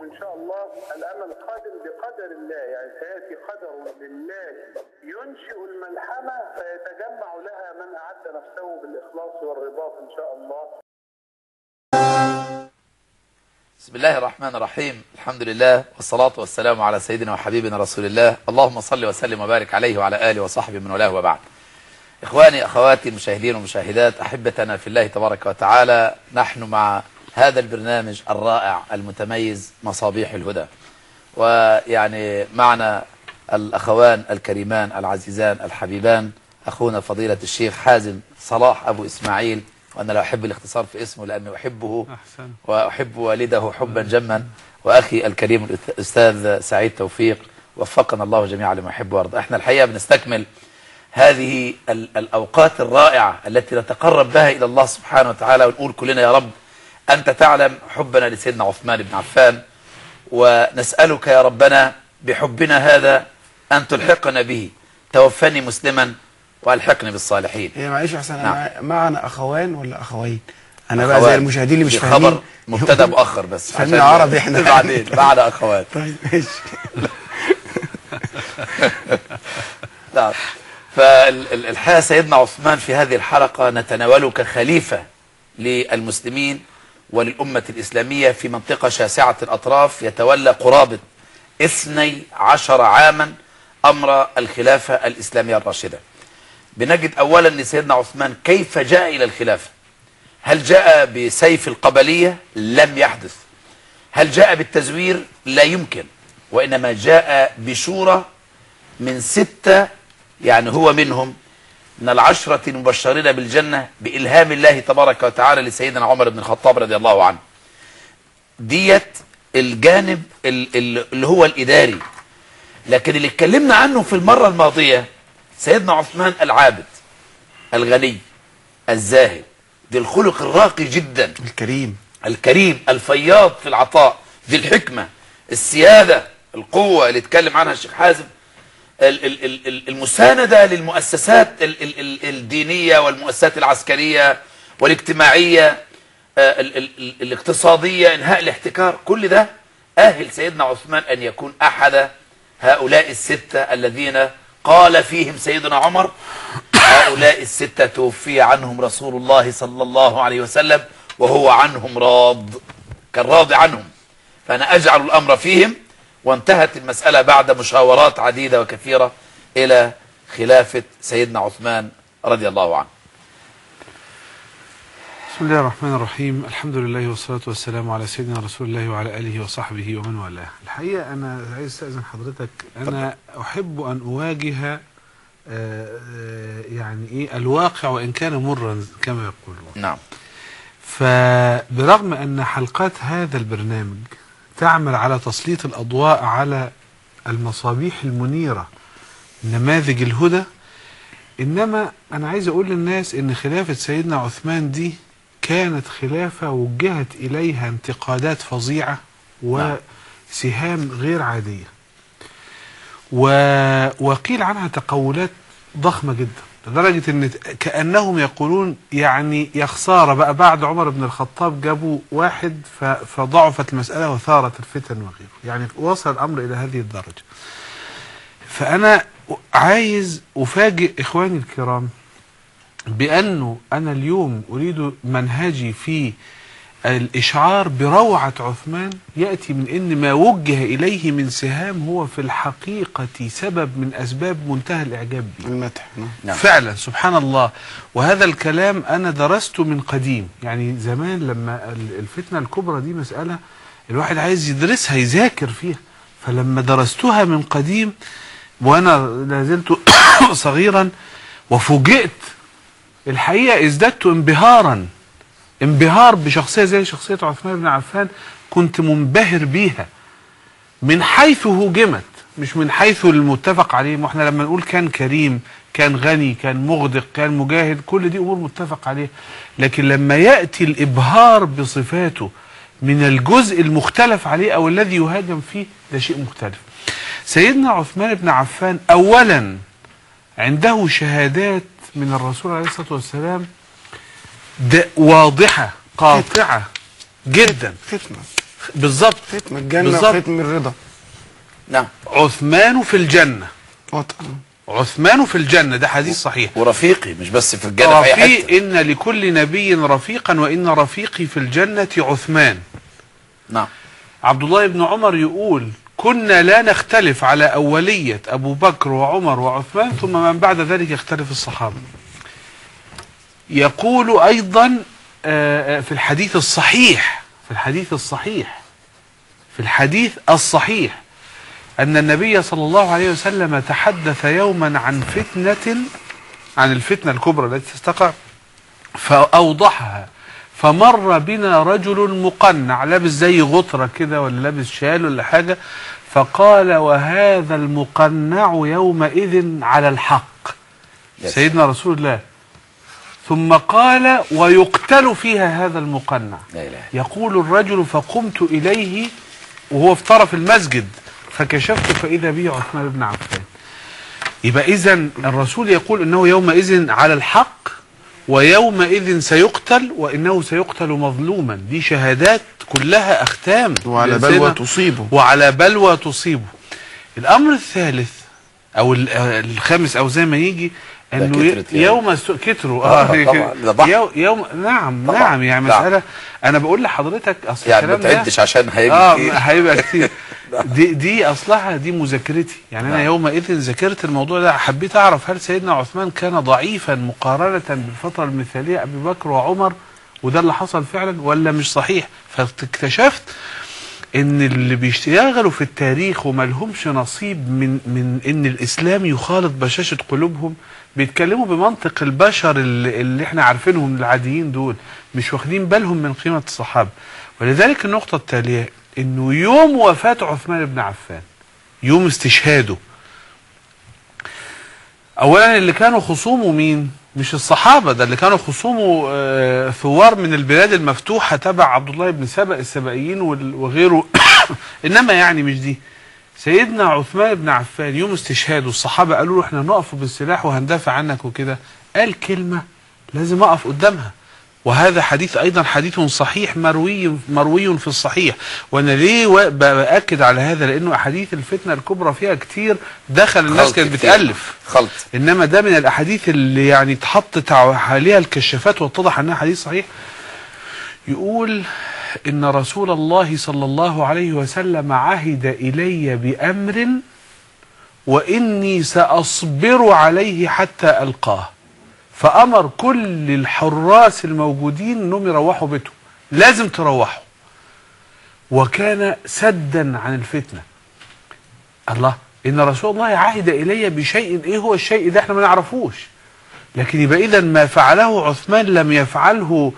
إن شاء الله الأمل قادم بقدر الله يعني سيأتي قدر لله ينشئ الملحمة فيتجمع لها من أعد نفسه بالإخلاص والرباط إن شاء الله بسم الله الرحمن الرحيم الحمد لله والصلاة والسلام على سيدنا وحبيبنا رسول الله اللهم صل وسلم وبارك عليه وعلى آله وصحبه من والاه وبعد إخواني أخواتي المشاهدين والمشاهدات أحبتنا في الله تبارك وتعالى نحن مع هذا البرنامج الرائع المتميز مصابيح الهدى ويعني معنا الأخوان الكريمان العزيزان الحبيبان أخونا فضيلة الشيخ حازم صلاح أبو إسماعيل وأنا لا أحب الاختصار في اسمه لأني أحبه أحسن وأحب والده حبا جما وأخي الكريم الأستاذ سعيد توفيق وفقنا الله جميعا لما يحب ويرضى احنا الحقيقة بنستكمل هذه ال- الأوقات الرائعة التي نتقرب بها إلى الله سبحانه وتعالى ونقول كلنا يا رب أنت تعلم حبنا لسيدنا عثمان بن عفان ونسألك يا ربنا بحبنا هذا أن تلحقنا به توفني مسلما والحقني بالصالحين هي معلش يا حسن نعم. أنا معنا اخوان ولا اخوين انا بقى زي أخوات. المشاهدين اللي مش دي فاهمين خبر مبتدا مؤخر بس فن عربي احنا. بعدين بعد اخوات طيب ماشي نعم فالحقيقه سيدنا عثمان في هذه الحلقه نتناوله كخليفه للمسلمين وللامه الاسلاميه في منطقه شاسعه الاطراف يتولى قرابه 12 عاما امر الخلافه الاسلاميه الراشده. بنجد اولا لسيدنا عثمان كيف جاء الى الخلافه؟ هل جاء بسيف القبليه؟ لم يحدث. هل جاء بالتزوير؟ لا يمكن. وانما جاء بشورى من ستة يعني هو منهم من العشرة المبشرين بالجنة بإلهام الله تبارك وتعالى لسيدنا عمر بن الخطاب رضي الله عنه ديت الجانب ال- ال- اللي هو الإداري لكن اللي اتكلمنا عنه في المرة الماضية سيدنا عثمان العابد الغني الزاهد ذي الخلق الراقي جدا الكريم الكريم الفياض في العطاء ذي الحكمة السيادة القوة اللي اتكلم عنها الشيخ حازم ال- ال- ال- ال- المساندة للمؤسسات ال- ال- ال- الدينية والمؤسسات العسكرية والاجتماعية آه، ال- ال- ال- الاقتصادية انهاء الاحتكار كل ده أهل سيدنا عثمان أن يكون أحد هؤلاء الستة الذين قال فيهم سيدنا عمر هؤلاء الستة توفي عنهم رسول الله صلى الله عليه وسلم وهو عنهم راض كان راضي عنهم فأنا أجعل الأمر فيهم وانتهت المسألة بعد مشاورات عديدة وكثيرة إلى خلافة سيدنا عثمان رضي الله عنه بسم الله الرحمن الرحيم الحمد لله والصلاة والسلام على سيدنا رسول الله وعلى آله وصحبه ومن والاه الحقيقة أنا عايز أستأذن حضرتك أنا أحب أن أواجه آه، آه، يعني إيه الواقع وإن كان مرا كما يقولون نعم فبرغم أن حلقات هذا البرنامج تعمل على تسليط الأضواء على المصابيح المنيرة نماذج الهدى إنما أنا عايز أقول للناس إن خلافة سيدنا عثمان دي كانت خلافة وجهت إليها انتقادات فظيعة وسهام غير عادية و... وقيل عنها تقولات ضخمة جدا لدرجة ان كأنهم يقولون يعني يا خسارة بقى بعد عمر بن الخطاب جابوا واحد ف... فضعفت المسألة وثارت الفتن وغيره يعني وصل الأمر إلى هذه الدرجة فأنا عايز أفاجئ إخواني الكرام بأنه أنا اليوم أريد منهجي في الإشعار بروعة عثمان يأتي من أن ما وجه إليه من سهام هو في الحقيقة سبب من أسباب منتهى الإعجاب به المدح نعم. نعم. فعلا سبحان الله وهذا الكلام أنا درسته من قديم يعني زمان لما ال- الفتنة الكبرى دي مسألة الواحد عايز يدرسها يذاكر فيها فلما درستها من قديم وأنا لازلت صغيرا وفوجئت الحقيقة ازددت انبهارا انبهار بشخصية زي شخصية عثمان بن عفان كنت منبهر بيها من حيث هوجمت مش من حيث المتفق عليه ما احنا لما نقول كان كريم كان غني كان مغدق كان مجاهد كل دي امور متفق عليها لكن لما ياتي الابهار بصفاته من الجزء المختلف عليه او الذي يهاجم فيه ده شيء مختلف سيدنا عثمان بن عفان اولا عنده شهادات من الرسول عليه الصلاه والسلام ده واضحه قاطعه جدا ختمة بالظبط ختم الجنة بالظبط. وختم الرضا نعم عثمان في الجنة وطن عثمان في الجنة ده حديث صحيح ورفيقي مش بس في الجنة في أي حتة رفيق إن لكل نبي رفيقا وإن رفيقي في الجنة عثمان نعم عبد الله بن عمر يقول كنا لا نختلف على أولية أبو بكر وعمر وعثمان ثم من بعد ذلك يختلف الصحابة يقول أيضا آه، آه، في الحديث الصحيح في الحديث الصحيح في الحديث الصحيح أن النبي صلى الله عليه وسلم تحدث يوما عن فتنة عن الفتنة الكبرى التي تستقع فأوضحها فمر بنا رجل مقنع لابس زي غطرة كده ولا لابس شال ولا حاجة فقال وهذا المقنع يومئذ على الحق يا سيدنا رسول الله ثم قال ويقتل فيها هذا المقنع لا إله يقول الرجل فقمت إليه وهو في طرف المسجد فكشفت فإذا به عثمان بن عفان يبقى إذا الرسول يقول إنه يومئذ على الحق ويومئذ سيقتل وإنه سيقتل مظلوما دي شهادات كلها أختام وعلى لسيدنا- بلوى تصيبه وعلى بلوى تصيبه الأمر الثالث أو ال- آه، الخامس أو زي ما يجي ده انه ي- كترت يعني. يوم الس- كتروا آه، طبعا، ده بحر. يوم, يوم نعم طبعا، نعم يعني نعم. مسألة أنا بقول لحضرتك أصل يعني ما الكلام ده تعدش عشان هيجي اه كتير. هيبقى كتير دي دي اصلها دي مذاكرتي يعني انا نعم. يومئذ ذاكرت الموضوع ده حبيت اعرف هل سيدنا عثمان كان ضعيفا مقارنه بالفتره المثاليه ابي بكر وعمر وده اللي حصل فعلا ولا مش صحيح فاكتشفت ان اللي بيشتغلوا في التاريخ وما لهمش نصيب من من ان الاسلام يخالط بشاشه قلوبهم بيتكلموا بمنطق البشر اللي, اللي احنا عارفينهم العاديين دول مش واخدين بالهم من قيمه الصحابه ولذلك النقطه التاليه انه يوم وفاه عثمان بن عفان يوم استشهاده اولا اللي كانوا خصومه مين مش الصحابه ده اللي كانوا خصومه آه، ثوار من البلاد المفتوحه تبع عبد الله بن سبأ السبائيين وال- وغيره انما يعني مش دي سيدنا عثمان بن عفان يوم استشهاده الصحابه قالوا له احنا نقف بالسلاح وهندافع عنك وكده قال كلمه لازم اقف قدامها وهذا حديث ايضا حديث صحيح مروي مروي في الصحيح وانا ليه و- ب- باكد على هذا لانه احاديث الفتنه الكبرى فيها كتير دخل الناس خلط كانت كتير. بتالف خلط انما ده من الاحاديث اللي يعني اتحطت عليها الكشافات واتضح انها حديث صحيح يقول ان رسول الله صلى الله عليه وسلم عهد الي بامر واني ساصبر عليه حتى القاه فامر كل الحراس الموجودين انهم يروحوا بيتهم لازم تروحوا وكان سدا عن الفتنه الله ان رسول الله عهد الي بشيء ايه هو الشيء ده احنا ما نعرفوش لكن يبقى اذا ما فعله عثمان لم يفعله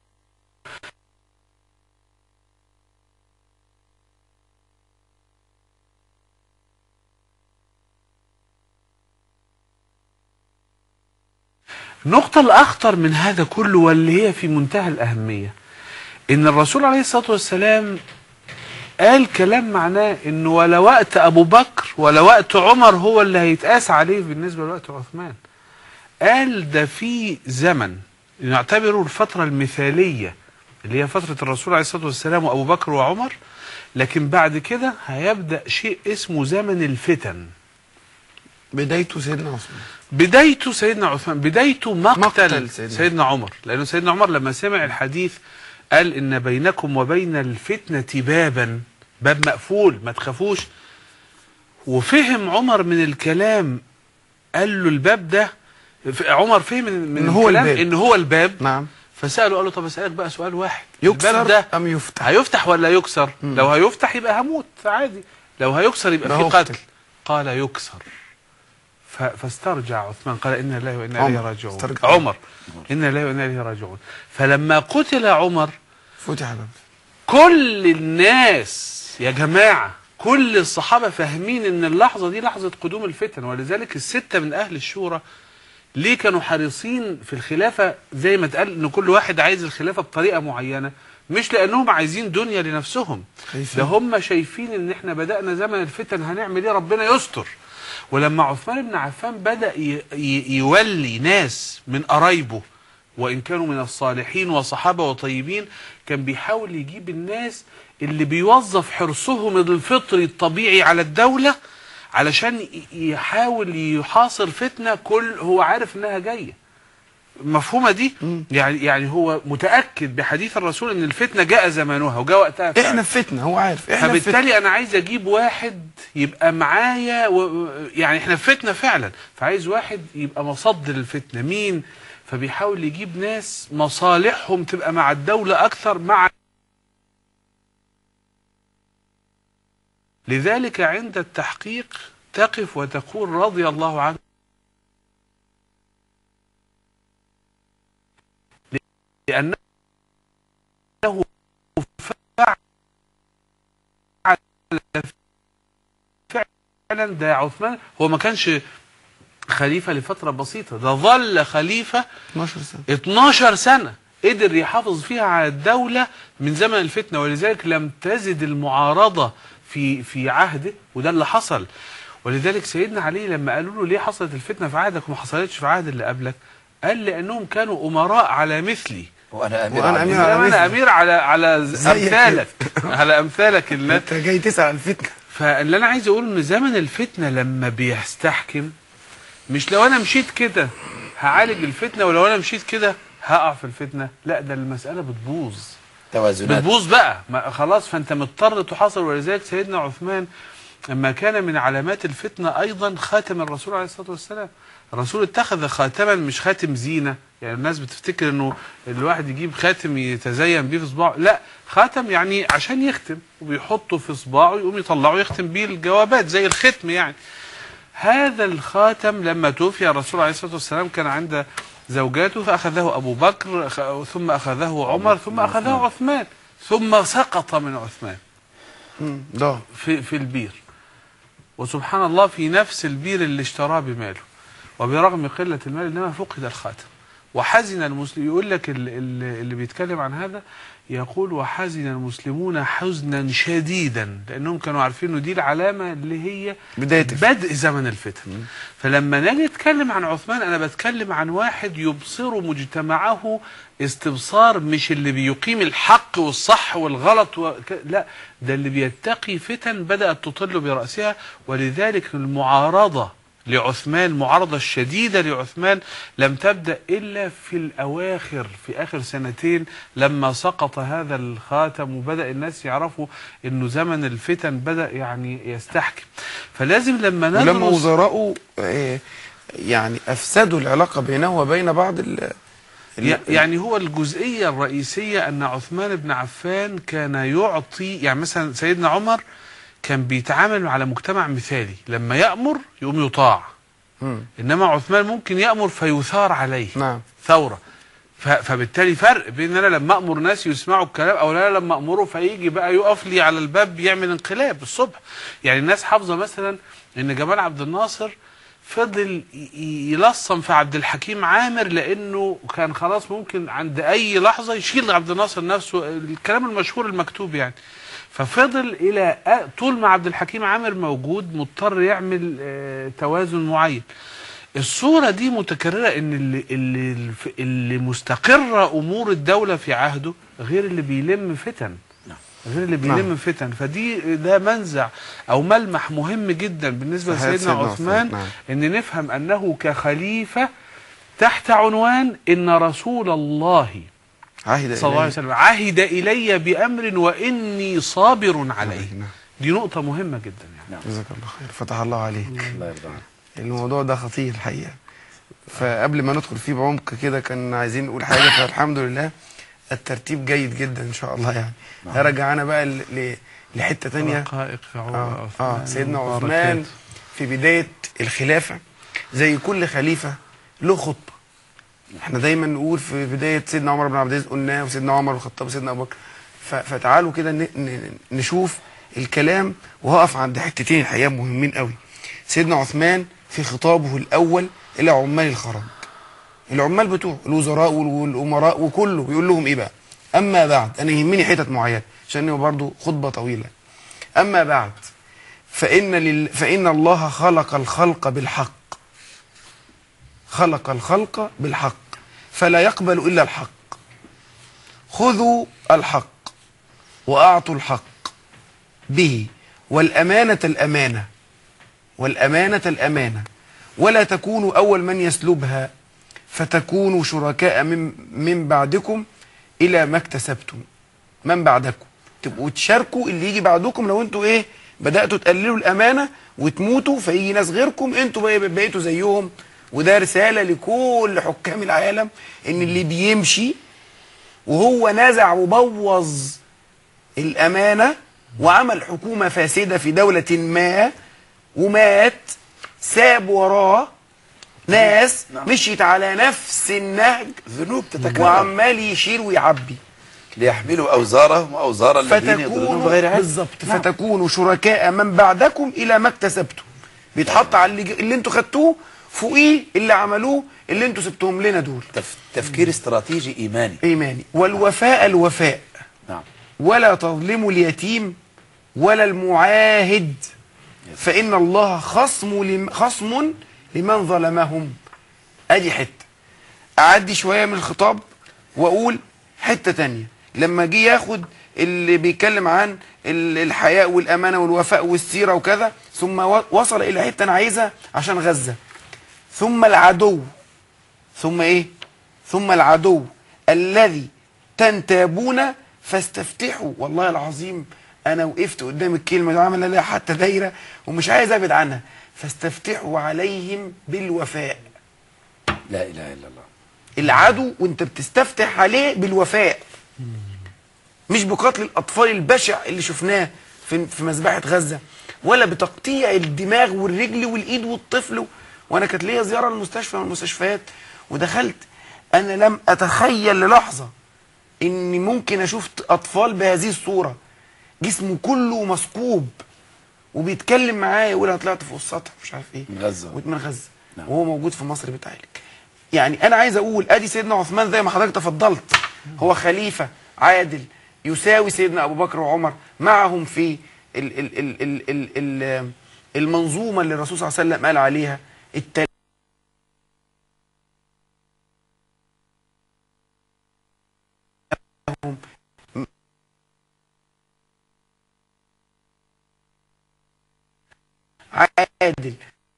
النقطة الأخطر من هذا كله واللي هي في منتهى الأهمية إن الرسول عليه الصلاة والسلام قال كلام معناه إنه ولا وقت أبو بكر ولا وقت عمر هو اللي هيتقاس عليه بالنسبة لوقت عثمان قال ده في زمن نعتبره الفترة المثالية اللي هي فترة الرسول عليه الصلاة والسلام وأبو بكر وعمر لكن بعد كده هيبدأ شيء اسمه زمن الفتن بدايته سيدنا عثمان بدايته سيدنا عثمان بدايته مقتل, مقتل سيدنا, سيدنا. سيدنا عمر لأنه سيدنا عمر لما سمع الحديث قال إن بينكم وبين الفتنة بابا باب مقفول ما تخافوش وفهم عمر من الكلام قال له الباب ده ف- عمر فهم من, من إن هو الكلام الباب. إن هو الباب نعم فسأله قال له طب أسألك بقى سؤال واحد الباب يكسر ده أم يفتح هيفتح ولا يكسر لو هيفتح يبقى هموت عادي لو هيكسر يبقى ما في هو قتل قتل. قال يكسر ف- فاسترجع عثمان قال إنا لله وإنا إليه عمر. راجعون استرجع. عمر إنا لله وإنا إليه راجعون فلما قتل عمر فتح باب كل الناس يا جماعة كل الصحابة فاهمين ان اللحظة دي لحظة قدوم الفتن ولذلك الستة من اهل الشورى ليه كانوا حريصين في الخلافة زي ما اتقال ان كل واحد عايز الخلافة بطريقة معينة مش لانهم عايزين دنيا لنفسهم خايفين. ده هم شايفين ان احنا بدأنا زمن الفتن هنعمل ايه ربنا يستر ولما عثمان بن عفان بدأ ي- ي- يولي ناس من قرايبه وإن كانوا من الصالحين وصحابة وطيبين كان بيحاول يجيب الناس اللي بيوظف حرصهم الفطري الطبيعي على الدولة علشان ي- يحاول يحاصر فتنة كل هو عارف انها جاية مفهومة دي يعني يعني هو متأكد بحديث الرسول ان الفتنة جاء زمانها وجاء وقتها فعلا. احنا في فتنه هو عارف احنا في فتنه فبالتالي انا عايز اجيب واحد يبقى معايا و... يعني احنا في فتنه فعلا فعايز واحد يبقى مصدر الفتنه مين فبيحاول يجيب ناس مصالحهم تبقى مع الدوله اكثر مع لذلك عند التحقيق تقف وتقول رضي الله عنه لأنه فعل فعلا ده عثمان هو ما كانش خليفة لفترة بسيطة ده ظل خليفة 12 سنه 12 سنة قدر يحافظ فيها على الدولة من زمن الفتنة ولذلك لم تزد المعارضة في في عهده وده اللي حصل ولذلك سيدنا علي لما قالوا له ليه حصلت الفتنة في عهدك وما حصلتش في عهد اللي قبلك قال لأنهم كانوا أمراء على مثلي وانا امير وأنا على أمير الإسلام. على أنا مثلي. أمير على على زيك أمثالك على أمثالك اللي انت جاي تسال عن الفتنه فاللي انا عايز اقوله ان زمن الفتنه لما بيستحكم مش لو انا مشيت كده هعالج الفتنه ولو انا مشيت كده هقع في الفتنه لا ده المساله بتبوظ توازنات بتبوظ بقى ما خلاص فانت مضطر تحاصر ولذلك سيدنا عثمان لما كان من علامات الفتنه ايضا خاتم الرسول عليه الصلاه والسلام الرسول اتخذ خاتما مش خاتم زينه يعني الناس بتفتكر انه الواحد يجيب خاتم يتزين بيه في صباعه لا خاتم يعني عشان يختم وبيحطه في صباعه يقوم يطلعه يختم بيه الجوابات زي الختم يعني هذا الخاتم لما توفي الرسول عليه الصلاه والسلام كان عند زوجاته فاخذه ابو بكر أخ- ثم اخذه عمر ثم اخذه عثمان ثم سقط من عثمان مم، ده في في البير وسبحان الله في نفس البير اللي اشتراه بماله وبرغم قلة المال إنما فقد الخاتم وحزن المسلم يقول لك ال- ال- اللي بيتكلم عن هذا يقول وحزن المسلمون حزنا شديدا لأنهم كانوا عارفين إنه دي العلامة اللي هي بداية الفتنة. بدء زمن الفتن فلما نجي نتكلم عن عثمان أنا بتكلم عن واحد يبصر مجتمعه استبصار مش اللي بيقيم الحق والصح والغلط وك... لا ده اللي بيتقي فتن بدأت تطل برأسها ولذلك المعارضة لعثمان المعارضة الشديدة لعثمان لم تبدأ إلا في الأواخر في آخر سنتين لما سقط هذا الخاتم وبدأ الناس يعرفوا أنه زمن الفتن بدأ يعني يستحكم فلازم لما ندرس ولما وزراءه آه، يعني افسدوا العلاقه بينه وبين بعض ال ال- يعني هو الجزئية الرئيسية أن عثمان بن عفان كان يعطي يعني مثلا سيدنا عمر كان بيتعامل على مجتمع مثالي لما يأمر يقوم يطاع مم. إنما عثمان ممكن يأمر فيثار عليه نعم ثورة ف- فبالتالي فرق بين انا لما امر ناس يسمعوا الكلام او انا لما امره فيجي بقى يقف لي على الباب يعمل انقلاب الصبح يعني الناس حافظه مثلا ان جمال عبد الناصر فضل ي- ي- يلصم في عبد الحكيم عامر لانه كان خلاص ممكن عند اي لحظه يشيل عبد الناصر نفسه الكلام المشهور المكتوب يعني ففضل الى أ- طول ما عبد الحكيم عامر موجود مضطر يعمل آه، توازن معين الصورة دي متكررة ان اللي, اللي, اللي مستقرة امور الدولة في عهده غير اللي بيلم فتن غير اللي بيلم نعم. فتن فدي ده منزع او ملمح مهم جدا بالنسبة في حياة لسيدنا سيدنا عثمان عثمان، نعم. ان نفهم انه كخليفة تحت عنوان ان رسول الله عهد صلى الله عليه إليه. وسلم عهد الي بامر واني صابر عليه نعم. دي نقطة مهمة جدا يعني جزاك الله خير فتح الله عليك الله يرضى عنك الموضوع ده خطير الحقيقه فقبل ما ندخل فيه بعمق كده كان عايزين نقول حاجه فالحمد لله الترتيب جيد جدا ان شاء الله يعني هرجعنا بقى ل- ل- لحته تانية رقائق في عمر اه, عثمان آه سيدنا وبركاته. عثمان في بدايه الخلافه زي كل خليفه له خطبه احنا دايما نقول في بدايه سيدنا عمر بن عبد العزيز قلناه وسيدنا عمر بن الخطاب وسيدنا ابو بكر ف- فتعالوا كده ن- ن- نشوف الكلام وهقف عند حتتين الحقيقه مهمين قوي سيدنا عثمان في خطابه الاول الى عمال الخراج العمال بتوعه الوزراء وال- والامراء وكله بيقول لهم ايه بقى اما بعد انا يهمني حتت معينه عشان هو برضه خطبه طويله اما بعد فان لل... فان الله خلق الخلق بالحق خلق الخلق بالحق فلا يقبل إلا الحق خذوا الحق وأعطوا الحق به والأمانة الأمانة والأمانة الأمانة ولا تكونوا أول من يسلبها فتكونوا شركاء من, من بعدكم إلى ما اكتسبتم من بعدكم تبقوا تشاركوا اللي يجي بعدكم لو انتوا ايه بدأتوا تقللوا الأمانة وتموتوا فيجي ناس غيركم انتوا بقى- بقيتوا زيهم وده رسالة لكل حكام العالم ان اللي بيمشي وهو نزع وبوظ الأمانة وعمل حكومة فاسدة في دولة ما ومات ساب وراه ناس نعم. مشيت على نفس النهج ذنوب تتكرر وعمال يشيل ويعبي ليحملوا أوزارهم وأوزار الذين يضلون فتكونوا بغير علم بالظبط فتكونوا شركاء من بعدكم الى ما اكتسبتم بيتحط على اللي, اللي انتوا خدتوه فوقيه اللي عملوه اللي انتوا سبتهم لنا دول تف... تفكير استراتيجي إيماني ايماني والوفاء الوفاء نعم ولا تظلموا اليتيم ولا المعاهد فإن الله خصم لم خصم لمن ظلمهم ادي حته اعدي شويه من الخطاب واقول حته تانية لما جه ياخد اللي بيتكلم عن ال- الحياء والامانه والوفاء والسيره وكذا ثم و- وصل الى حته انا عايزها عشان غزه ثم العدو ثم ايه ثم العدو الذي تنتابون فاستفتحوا والله العظيم انا وقفت قدام الكلمه دي وعامل لها حتى دايره ومش عايز ابعد عنها فاستفتحوا عليهم بالوفاء لا إله إلا الله العدو وانت بتستفتح عليه بالوفاء مش بقتل الاطفال البشع اللي شفناه في في مذبحه غزه ولا بتقطيع الدماغ والرجل والايد والطفل وانا كانت ليا زياره للمستشفى من المستشفيات ودخلت انا لم اتخيل للحظه اني ممكن اشوف اطفال بهذه الصوره جسمه كله مثقوب وبيتكلم معايا يقول انا طلعت فوق السطح مش عارف ايه من غزة. من غزه نعم. وهو موجود في مصر بيتعالج يعني انا عايز اقول ادي سيدنا عثمان زي ما حضرتك تفضلت هو خليفه عادل يساوي سيدنا ابو بكر وعمر معهم في ال ال ال ال ال ال المنظومه اللي الرسول صلى الله عليه وسلم قال عليها التل عادل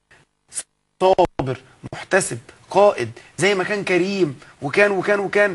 صابر محتسب قائد زي ما كان كريم وكان وكان وكان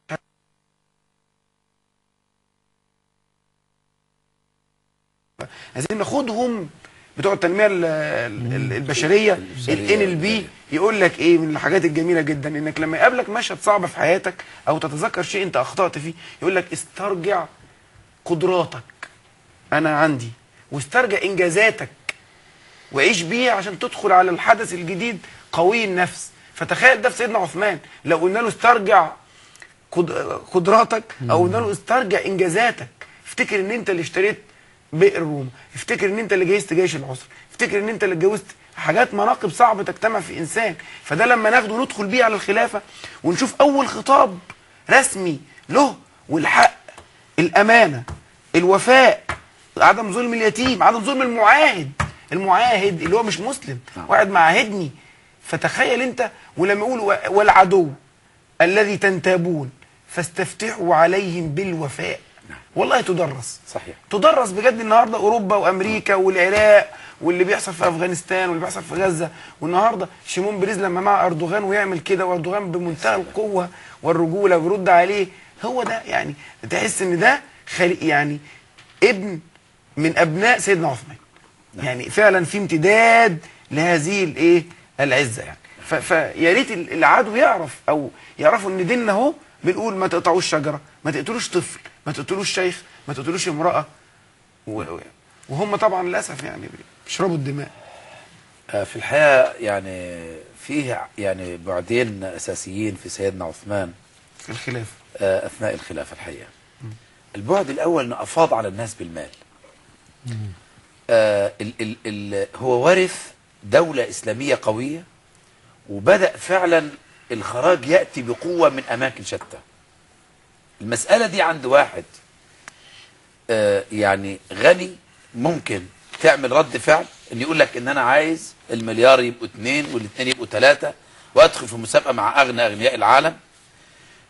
عايزين ناخدهم بتوع التنميه ال- ال- البشريه البشرية. الان ال بي يقول لك ايه من الحاجات الجميله جدا انك لما يقابلك مشهد صعب في حياتك او تتذكر شيء انت اخطات فيه يقول لك استرجع قدراتك انا عندي واسترجع انجازاتك وعيش بيه عشان تدخل على الحدث الجديد قوي النفس فتخيل ده في سيدنا عثمان لو قلنا له استرجع قد- قدراتك او قلنا له استرجع انجازاتك افتكر ان انت اللي اشتريت بئر روما افتكر ان انت اللي جهزت جيش العسر افتكر ان انت اللي اتجوزت حاجات مناقب صعبه تجتمع في انسان فده لما ناخده وندخل بيه على الخلافه ونشوف اول خطاب رسمي له والحق الامانه الوفاء عدم ظلم اليتيم عدم ظلم المعاهد المعاهد اللي هو مش مسلم نعم. واحد معاهدني فتخيل انت ولما يقول و- والعدو الذي تنتابون فاستفتحوا عليهم بالوفاء والله تدرس صحيح تدرس بجد النهارده اوروبا وامريكا والعراق واللي بيحصل في افغانستان واللي بيحصل في غزه والنهارده شيمون بريز لما مع اردوغان ويعمل كده واردوغان بمنتهى القوه والرجوله ويرد عليه هو ده يعني تحس ان ده خلي يعني ابن من ابناء سيدنا عثمان يعني فعلا في امتداد لهذه الايه العزه يعني ف- فيا ريت ال- العدو يعرف او يعرفوا ان ديننا اهو بنقول ما تقطعوش شجره ما تقتلوش طفل ما تقتلوش شيخ ما تقتلوش امراه و- و- وهم طبعا للاسف يعني بيشربوا الدماء آه، في الحقيقة يعني فيه يعني بعدين أساسيين في سيدنا عثمان في الخلافه آه، أثناء الخلافة الحقيقة البعد الأول أنه أفاض على الناس بالمال آه، ال ال ال هو ورث دولة إسلامية قوية وبدأ فعلا الخراج يأتي بقوة من أماكن شتى المسألة دي عند واحد آه، يعني غني ممكن تعمل رد فعل ان يقول لك ان انا عايز المليار يبقوا اتنين والاثنين يبقوا ثلاثة وادخل في مسابقة مع اغنى اغنياء العالم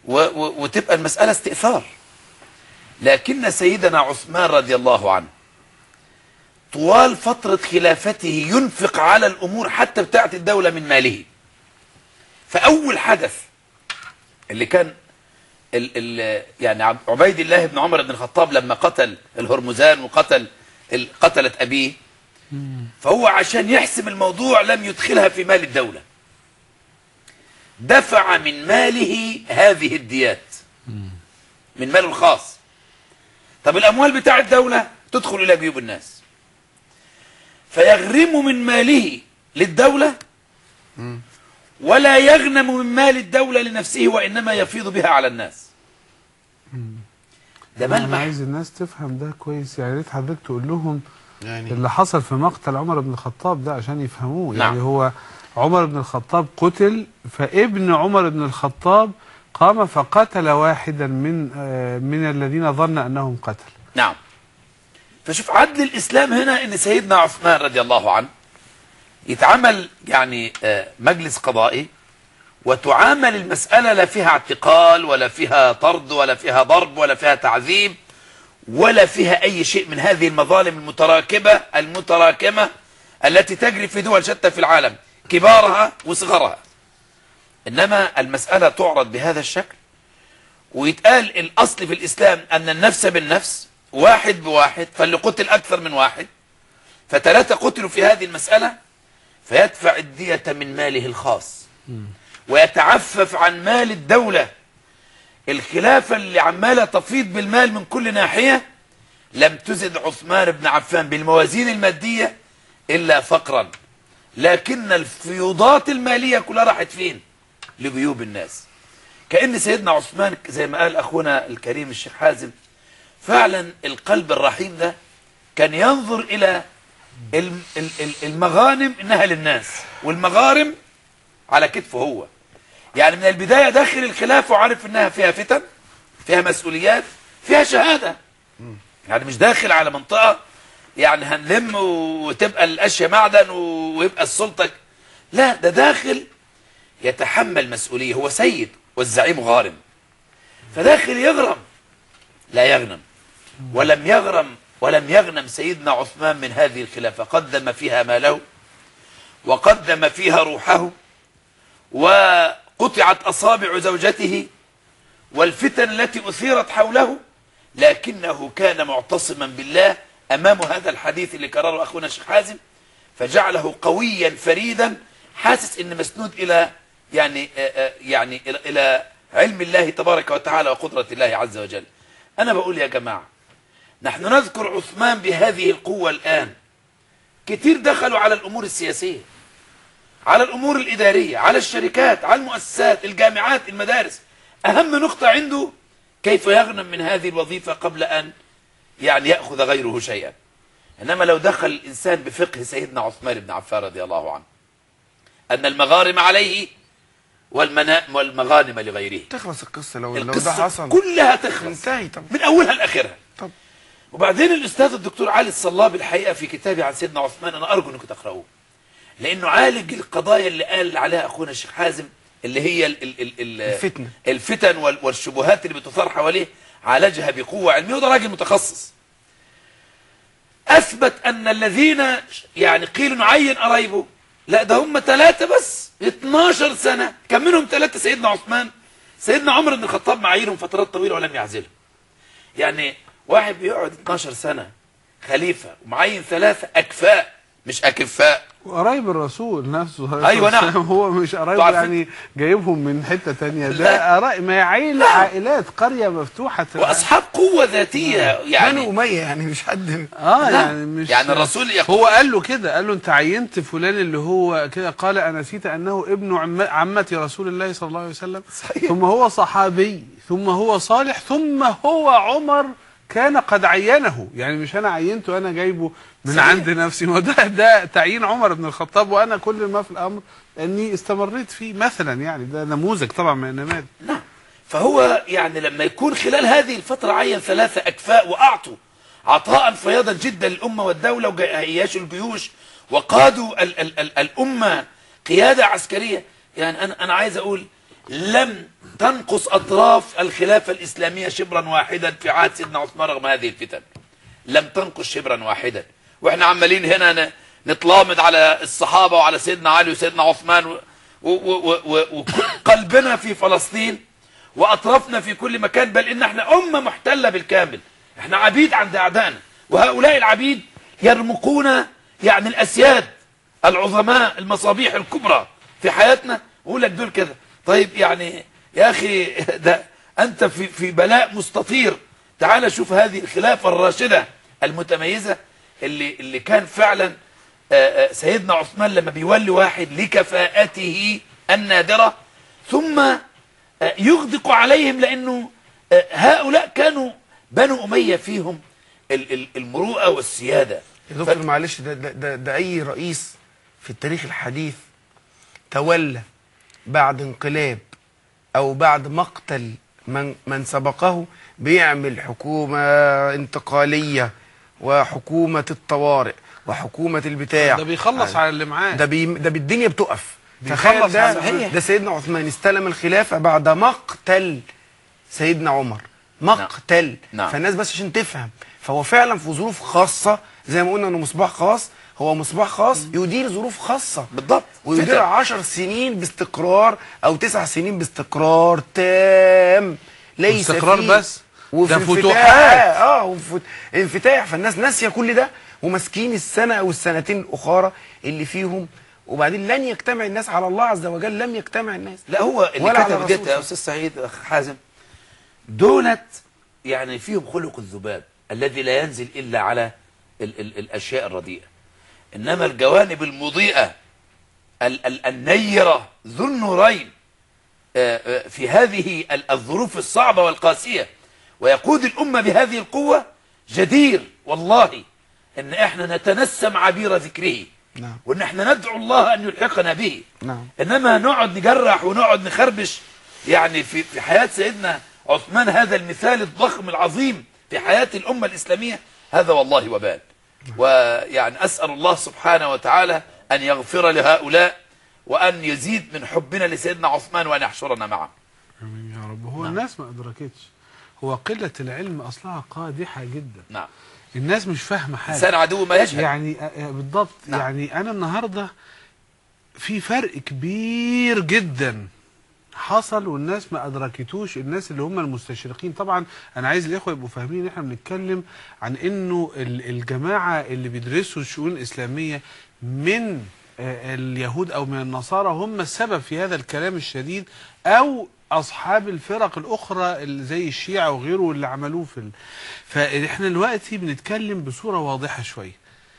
و و وتبقى المسألة استئثار لكن سيدنا عثمان رضي الله عنه طوال فترة خلافته ينفق على الأمور حتى بتاعت الدولة من ماله فأول حدث اللي كان ال ال يعني عب- عبيد الله بن عمر بن الخطاب لما قتل الهرمزان وقتل ال- قتلت أبيه فهو عشان يحسم الموضوع لم يدخلها في مال الدولة دفع من ماله هذه الديات من ماله الخاص طب الأموال بتاع الدولة تدخل إلى جيوب الناس فيغرم من ماله للدولة ولا يغنم من مال الدولة لنفسه وإنما يفيض بها على الناس ده انا ملمح عايز الناس تفهم ده كويس يعني يا ريت حضرتك تقول لهم يعني اللي حصل في مقتل عمر بن الخطاب ده عشان يفهموه نعم. يعني هو عمر بن الخطاب قتل فابن عمر بن الخطاب قام فقتل واحدا من آه، من الذين ظن انهم قتل نعم فشوف عدل الإسلام هنا إن سيدنا عثمان رضي الله عنه يتعمل يعني آه، مجلس قضائي وتعامل المسألة لا فيها اعتقال ولا فيها طرد ولا فيها ضرب ولا فيها تعذيب ولا فيها أي شيء من هذه المظالم المتراكبة المتراكمة التي تجري في دول شتى في العالم كبارها وصغرها إنما المسألة تعرض بهذا الشكل ويتقال الأصل في الإسلام أن النفس بالنفس واحد بواحد فاللي قتل أكثر من واحد فثلاثة قتلوا في هذه المسألة فيدفع الدية من ماله الخاص ويتعفف عن مال الدولة الخلافة اللي عمالة تفيض بالمال من كل ناحية لم تزد عثمان بن عفان بالموازين المادية إلا فقرا لكن الفيوضات المالية كلها راحت فين لجيوب الناس كأن سيدنا عثمان زي ما قال أخونا الكريم الشيخ حازم فعلا القلب الرحيم ده كان ينظر إلى الم- ال- ال- المغانم إنها للناس والمغارم على كتفه هو يعني من البداية داخل الخلافة وعارف إنها فيها فتن فيها مسؤوليات فيها شهادة يعني مش داخل على منطقة يعني هنلم وتبقى الأشياء معدن ويبقى السلطة لا ده داخل يتحمل مسؤولية هو سيد والزعيم غارم فداخل يغرم لا يغنم ولم يغرم ولم يغنم سيدنا عثمان من هذه الخلافة قدم فيها ماله وقدم فيها روحه وقطعت أصابع زوجته والفتن التي أثيرت حوله لكنه كان معتصما بالله أمام هذا الحديث اللي كرره أخونا الشيخ حازم فجعله قويا فريدا حاسس ان مسنود الى يعني آه، آه، يعني الى الى علم الله تبارك وتعالى وقدرة الله عز وجل انا بقول يا جماعة نحن نذكر عثمان بهذه القوة الان كتير دخلوا على الامور السياسية على الامور الادارية على الشركات على المؤسسات الجامعات المدارس اهم نقطة عنده كيف يغنم من هذه الوظيفة قبل ان يعني يأخذ غيره شيئا إنما لو دخل الإنسان بفقه سيدنا عثمان بن عفان رضي الله عنه أن المغارم عليه والمنا والمغانم لغيره تخلص القصه لو لو ده القصة حصل كلها تخلص انتهي طب من أولها لآخرها طب وبعدين الأستاذ الدكتور علي الصلاب الحقيقة في كتابه عن سيدنا عثمان أنا أرجو أنكم تقرأوه لأنه عالج القضايا اللي قال عليها أخونا الشيخ حازم اللي هي ال ال ال ال الفتنة. الفتن وال- والشبهات اللي بتثار حواليه عالجها بقوة علمية وده راجل متخصص أثبت أن الذين يعني قيل نعين قرايبه لا ده هم ثلاثة بس 12 سنة كان منهم ثلاثة سيدنا عثمان سيدنا عمر بن الخطاب معايرهم فترات طويلة ولم يعزلهم يعني واحد بيقعد 12 سنة خليفة ومعين ثلاثة أكفاء مش أكفاء وقرايب الرسول نفسه أيوة نعم. هو مش قرايب عارفين- يعني جايبهم من حتة تانية لا. ده قرايب ما هي عيلة عائلات قرية مفتوحة وأصحاب قوة ذاتية بنو يعني اميه يعني مش حد اه لا. يعني مش يعني الرسول يقول هو قال له كده قال له انت عينت فلان اللي هو كده قال انا نسيت انه ابن عم عمة رسول الله صلى الله عليه وسلم صحيح. ثم هو صحابي ثم هو صالح ثم هو عمر كان قد عينه يعني مش انا عينته انا جايبه من صحيح. عند نفسي ما ده ده تعيين عمر بن الخطاب وانا كل ما في الامر اني استمريت فيه مثلا يعني ده نموذج طبعا من النماذج نعم فهو يعني لما يكون خلال هذه الفترة عين ثلاثة أكفاء وأعطوا عطاء فياضا جدا للأمة والدولة وهياشوا الجيوش وقادوا ال ال ال الأمة قيادة عسكرية يعني أنا أنا عايز أقول لم تنقص أطراف الخلافة الإسلامية شبرا واحدا في عهد سيدنا عثمان رغم هذه الفتن لم تنقص شبرا واحدا واحنا عمالين هنا ن- نتلامض على الصحابة وعلى سيدنا علي وسيدنا عثمان و- و- و- و- وقلبنا في فلسطين وأطرافنا في كل مكان بل إن احنا أمة محتلة بالكامل احنا عبيد عند أعدائنا وهؤلاء العبيد يرمقون يعني الأسياد العظماء المصابيح الكبرى في حياتنا أقول لك دول كده طيب يعني يا أخي ده أنت في, في بلاء مستطير تعال شوف هذه الخلافة الراشدة المتميزة اللي, اللي كان فعلا آه، آه، سيدنا عثمان لما بيولي واحد لكفاءته النادرة ثم آه، يغدق عليهم لأنه آه، هؤلاء كانوا بنو أمية فيهم ال- ال- المروءة والسيادة يا دكتور معلش ده, ده, ده, ده أي رئيس في التاريخ الحديث تولى بعد انقلاب أو بعد مقتل من, من سبقه بيعمل حكومة انتقالية وحكومة الطوارئ وحكومة البتاع ده بيخلص على اللي معاه ده بي ده بالدنيا بتقف بيخلص تخيل ده على- صحيح. ده سيدنا عثمان استلم الخلافة بعد مقتل سيدنا عمر مقتل نعم. فالناس بس عشان تفهم فهو فعلا في ظروف خاصة زي ما قلنا انه مصباح خاص هو مصباح خاص يدير ظروف خاصة بالضبط ويدير فتن. عشر سنين باستقرار او تسع سنين باستقرار تام ليس واستقرار فيه بس. وفي ده انفتاح. فتوحات. اه وفت- انفتاح فالناس ناسيه كل ده وماسكين السنه او السنتين الاخرى اللي فيهم وبعدين لن يجتمع الناس على الله عز وجل لم يجتمع الناس لا هو اللي ولا على كتب الرسول ديت يا استاذ سعيد اخ حازم دولت يعني فيهم خلق الذباب الذي لا ينزل الا على ال ال الاشياء الرديئه انما الجوانب المضيئه ال ال النيره ذو النورين آه، آه، في هذه ال- الظروف الصعبه والقاسيه ويقود الامه بهذه القوه جدير والله ان احنا نتنسم عبير ذكره نعم. وان احنا ندعو الله ان يلحقنا به نعم. انما نقعد نجرح ونقعد نخربش يعني في في حياه سيدنا عثمان هذا المثال الضخم العظيم في حياه الامه الاسلاميه هذا والله وبال ويعني اسال الله سبحانه وتعالى ان يغفر لهؤلاء وان يزيد من حبنا لسيدنا عثمان وان يحشرنا معه آمين يا رب هو الناس ما أدركتش هو قلة العلم أصلها قادحة جدا نعم الناس مش فاهمة حاجة انسان عدو ما يجهل يعني آه، آه، بالضبط نعم. يعني انا النهارده في فرق كبير جدا حصل والناس ما ادركتوش الناس اللي هم المستشرقين طبعا انا عايز الاخوه يبقوا فاهمين ان احنا بنتكلم عن انه ال- الجماعه اللي بيدرسوا الشؤون الاسلاميه من آه، اليهود او من النصارى هم السبب في هذا الكلام الشديد او اصحاب الفرق الاخرى اللي زي الشيعه وغيره واللي عملوه في ال... فاحنا دلوقتي بنتكلم بصوره واضحه شويه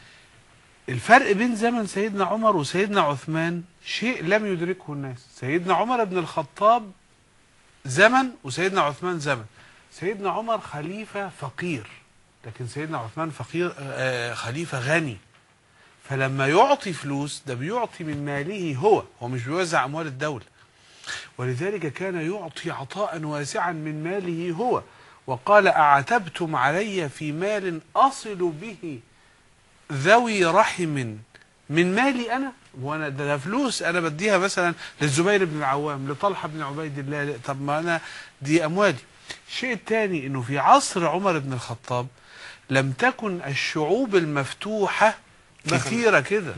الفرق بين زمن سيدنا عمر وسيدنا عثمان شيء لم يدركه الناس سيدنا عمر بن الخطاب زمن وسيدنا عثمان زمن سيدنا عمر خليفة فقير لكن سيدنا عثمان فقير آه، خليفة غني فلما يعطي فلوس ده بيعطي من ماله هو هو مش بيوزع أموال الدولة ولذلك كان يعطي عطاء واسعا من ماله هو وقال أعتبتم علي في مال أصل به ذوي رحم من مالي انا وانا ده, ده فلوس انا بديها مثلا للزبير بن العوام لطلحه بن عبيد الله طب ما انا دي اموالي الشيء الثاني انه في عصر عمر بن الخطاب لم تكن الشعوب المفتوحه كثيره كده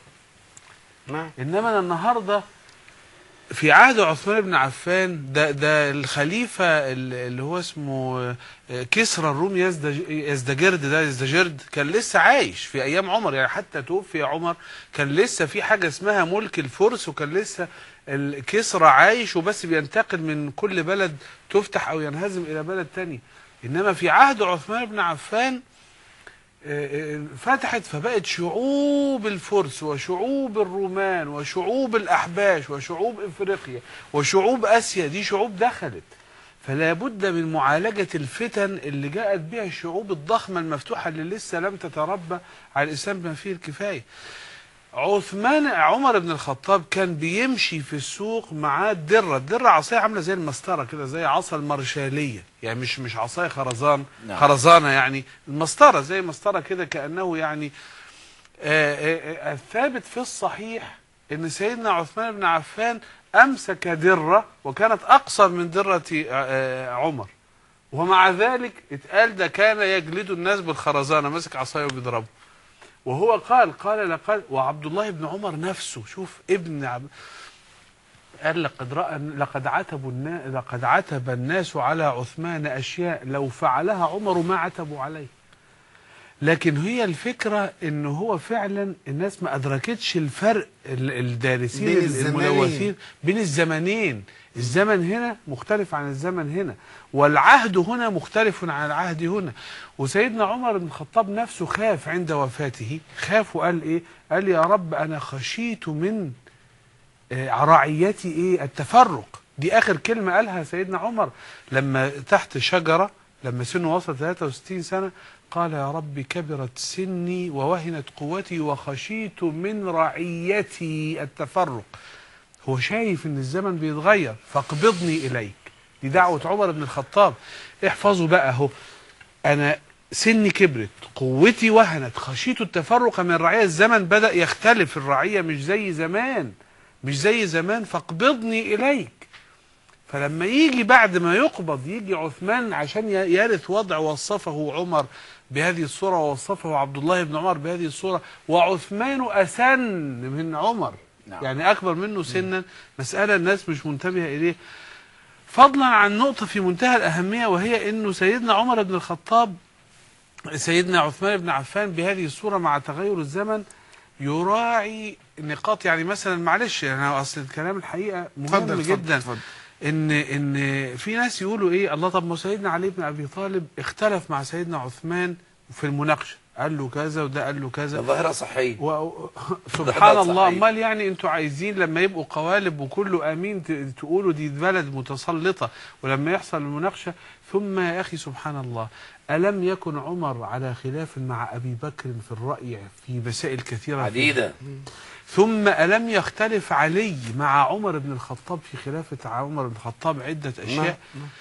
نعم انما أنا النهارده في عهد عثمان بن عفان ده ده الخليفه ال- اللي هو اسمه آه، كسرى الروم يزدج- يزدجرد ده يزدجرد كان لسه عايش في ايام عمر يعني حتى توفي عمر كان لسه في حاجه اسمها ملك الفرس وكان لسه ال- كسرى عايش وبس بينتقل من كل بلد تفتح او ينهزم الى بلد تاني انما في عهد عثمان بن عفان آه، آه، فتحت فبقت شعوب الفرس وشعوب الرومان وشعوب الأحباش وشعوب إفريقيا وشعوب آسيا دي شعوب دخلت فلا بد من معالجة الفتن اللي جاءت بها الشعوب الضخمة المفتوحة اللي لسه لم تتربى على الإسلام بما فيه الكفاية عثمان عمر بن الخطاب كان بيمشي في السوق معاه الدره، الدره عصايه عامله زي المسطره كده زي عصا المرشاليه، يعني مش مش عصايه خرزان نعم. خرزانه يعني المسطره زي مسطره كده كانه يعني آه، آه، آه، الثابت في الصحيح ان سيدنا عثمان بن عفان امسك دره وكانت اقصر من دره آه، عمر ومع ذلك اتقال ده كان يجلد الناس بالخرزانه ماسك عصايه وبيضربه وهو قال قال لقد وعبد الله بن عمر نفسه شوف ابن عب قال لقد رأى لقد عتب الناس لقد عتب الناس على عثمان اشياء لو فعلها عمر ما عتبوا عليه لكن هي الفكرة ان هو فعلا الناس ما ادركتش الفرق ال- الدارسين بين ال- الزمانين. الملوثين بين الزمنين الزمن هنا مختلف عن الزمن هنا والعهد هنا مختلف عن العهد هنا وسيدنا عمر بن الخطاب نفسه خاف عند وفاته خاف وقال ايه قال يا رب انا خشيت من آه، رعيتي ايه التفرق دي اخر كلمه قالها سيدنا عمر لما تحت شجره لما سنه وصل 63 سنه قال يا رب كبرت سني ووهنت قوتي وخشيت من رعيتي التفرق هو شايف ان الزمن بيتغير فاقبضني اليك دي دعوه عمر بن الخطاب احفظوا بقى اهو انا سني كبرت قوتي وهنت خشيت التفرق من الرعيه الزمن بدا يختلف الرعيه مش زي زمان مش زي زمان فاقبضني اليك فلما يجي بعد ما يقبض يجي عثمان عشان ي- يرث وضع وصفه عمر بهذه الصورة ووصفه عبد الله بن عمر بهذه الصورة وعثمان أسن من عمر نعم. يعني أكبر منه سنا مسألة الناس مش منتبهة إليه فضلا عن نقطة في منتهى الأهمية وهي أنه سيدنا عمر بن الخطاب سيدنا عثمان بن عفان بهذه الصورة مع تغير الزمن يراعي نقاط يعني مثلا معلش انا اصل الكلام الحقيقه مهم اتفضل اتفضل جدا اتفضل. ان ان في ناس يقولوا ايه الله طب ما سيدنا علي بن ابي طالب اختلف مع سيدنا عثمان في المناقشه قال له كذا وده قال له كذا الظاهرة صحيح و... سبحان ده الله صحيح. امال يعني انتوا عايزين لما يبقوا قوالب وكله امين ت- تقولوا دي بلد متسلطه ولما يحصل المناقشه ثم يا اخي سبحان الله الم يكن عمر على خلاف مع ابي بكر في الراي في مسائل كثيره عديدة ثم ألم يختلف علي مع عمر بن الخطاب في خلافة عمر بن الخطاب عدة أشياء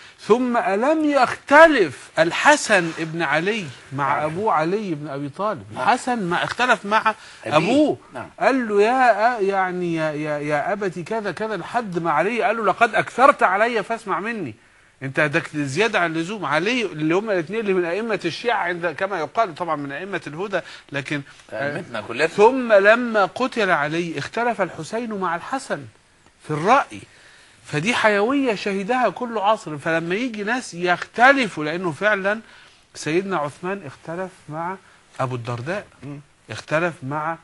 ثم ألم يختلف الحسن ابن علي مع أبوه علي بن أبي طالب الحسن ما اختلف مع أبيه. أبوه نعم. قال له يا يعني يا, يا, يا أبتي كذا كذا لحد ما علي قال له لقد أكثرت علي فاسمع مني انت ده زياده عن اللزوم علي اللي هم الاثنين اللي من ائمه الشيعه عند كما يقال طبعا من ائمه الهدى لكن أئمتنا كلها ثم لما قتل علي اختلف الحسين مع الحسن في الرأي فدي حيوية شهدها كل عصر فلما يجي ناس يختلفوا لأنه فعلا سيدنا عثمان اختلف مع أبو الدرداء اختلف مع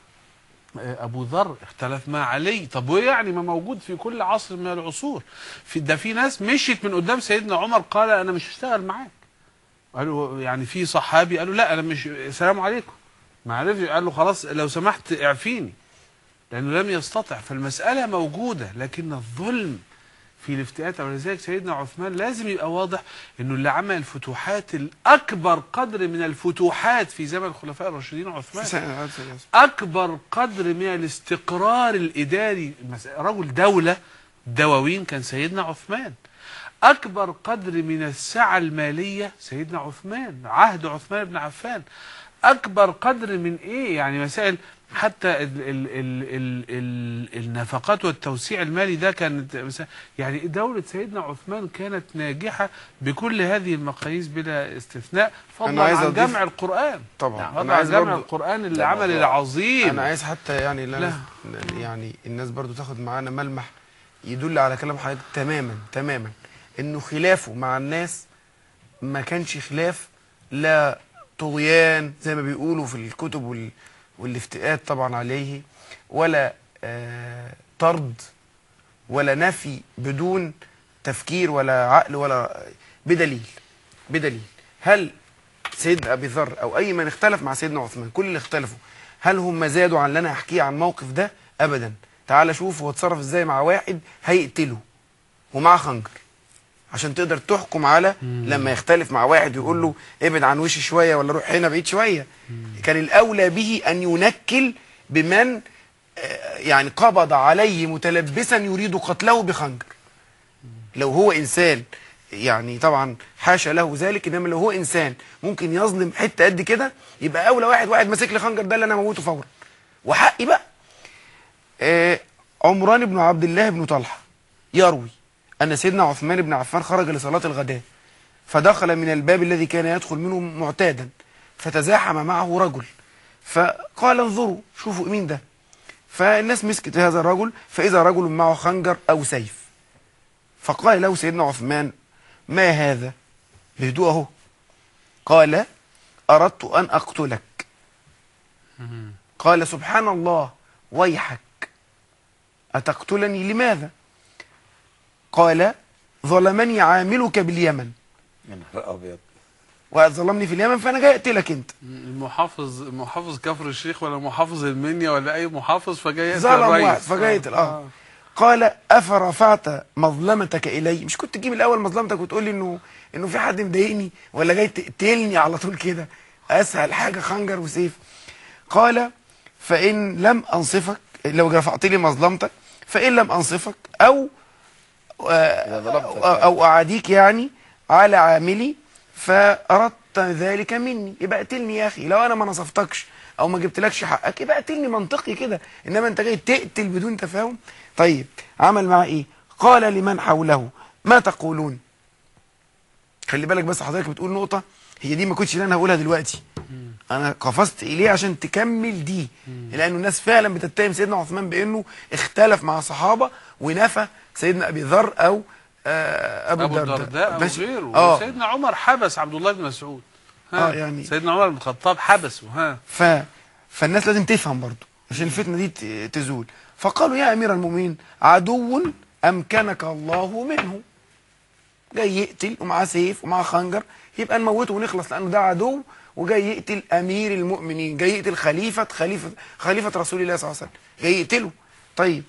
آه، أبو ذر اختلف مع علي طب وإيه يعني ما موجود في كل عصر من العصور في ده في ناس مشيت من قدام سيدنا عمر قال أنا مش هشتغل معاك قالوا يعني في صحابي قالوا لا أنا مش السلام عليكم ما عرفش قال له خلاص لو سمحت اعفيني لانه لم يستطع فالمساله موجوده لكن الظلم في الافتئات ولذلك سيدنا عثمان لازم يبقى واضح انه اللي عمل الفتوحات الاكبر قدر من الفتوحات في زمن الخلفاء الراشدين عثمان س- س- اكبر قدر من الاستقرار الاداري مس- رجل دوله دواوين كان سيدنا عثمان اكبر قدر من السعه الماليه سيدنا عثمان عهد عثمان بن عفان اكبر قدر من ايه يعني مسائل حتى ال ال ال ال ال النفقات والتوسيع المالي ده كانت مسا- يعني دولة سيدنا عثمان كانت ناجحة بكل هذه المقاييس بلا استثناء أنا فضلا عايز عن أضيف- جمع القرآن طبعا نعم. انا فضلا عن عايز جمع برضو القرآن ده العمل موضوع. العظيم انا عايز حتى يعني لا لا. يعني الناس برضو تاخد معانا ملمح يدل على كلام حضرتك تماما تماما انه خلافه مع الناس ما كانش خلاف لا طغيان زي ما بيقولوا في الكتب وال والافتئات طبعا عليه ولا آه طرد ولا نفي بدون تفكير ولا عقل ولا بدليل بدليل هل سيدنا ابي ذر او اي من اختلف مع سيدنا عثمان كل اللي اختلفوا هل هم زادوا عن اللي انا احكيه عن الموقف ده ابدا تعال شوف هو اتصرف ازاي مع واحد هيقتله ومعاه خنجر عشان تقدر تحكم على لما يختلف مع واحد ويقول له ابعد عن وشي شويه ولا روح هنا بعيد شويه كان الاولى به ان ينكل بمن آه، يعني قبض عليه متلبسا يريد قتله بخنجر لو هو انسان يعني طبعا حاشا له ذلك انما لو هو انسان ممكن يظلم حته قد كده يبقى اولى واحد واحد ماسك لي خنجر ده اللي انا اموته فورا وحقي بقى آه عمران بن عبد الله بن طلحة يروي أن سيدنا عثمان بن عفان خرج لصلاة الغداء فدخل من الباب الذي كان يدخل منه معتادا فتزاحم معه رجل فقال انظروا شوفوا مين ده فالناس مسكت هذا الرجل فإذا رجل معه خنجر أو سيف فقال له سيدنا عثمان ما هذا بهدوء اهو قال أردت أن أقتلك قال سبحان الله ويحك أتقتلني لماذا قال ظلمني عاملك باليمن يا نهار ابيض وظلمني في اليمن فأنا جاي أقتلك أنت المحافظ محافظ كفر الشيخ ولا محافظ المنيا ولا اي محافظ فجاي يقتل ظلم الرئيس. واحد فجاي يقتل اه قال افرفعت مظلمتك الي مش كنت تجيب الاول مظلمتك وتقول لي انه انه في حد مضايقني ولا جاي تقتلني على طول كده اسهل حاجه خنجر وسيف قال فان لم انصفك لو رفعت لي مظلمتك فان لم انصفك او إذا ظلمتك. آه، او اعاديك يعني على عاملي فاردت ذلك مني يبقى قتلني يا اخي لو انا ما نصفتكش او ما جبتلكش حقك يبقى قتلني منطقي كده انما انت جاي تقتل بدون تفاهم طيب عمل معاه ايه قال لمن حوله ما تقولون خلي بالك بس حضرتك بتقول نقطة هي دي ما كنتش انا هقولها دلوقتي انا قفزت اليه عشان تكمل دي لانه الناس فعلا بتتهم سيدنا عثمان بانه اختلف مع صحابة ونفى سيدنا ابي ذر او آه ابو, ابو الدرداء او ماشي؟ غيره اه سيدنا عمر حبس عبد الله بن مسعود ها. آه، يعني- سيدنا عمر بن الخطاب حبسه ها ف... فالناس لازم تفهم برضو عشان الفتنة دي ت- تزول فقالوا يا أمير المؤمنين عدو أمكنك الله منه جاي يقتل ومعاه سيف ومعاه خنجر يبقى نموته ونخلص لأنه ده عدو وجاي يقتل أمير المؤمنين جاي يقتل خليفة خليفة خليفة رسول الله صلى الله عليه وسلم جاي يقتله طيب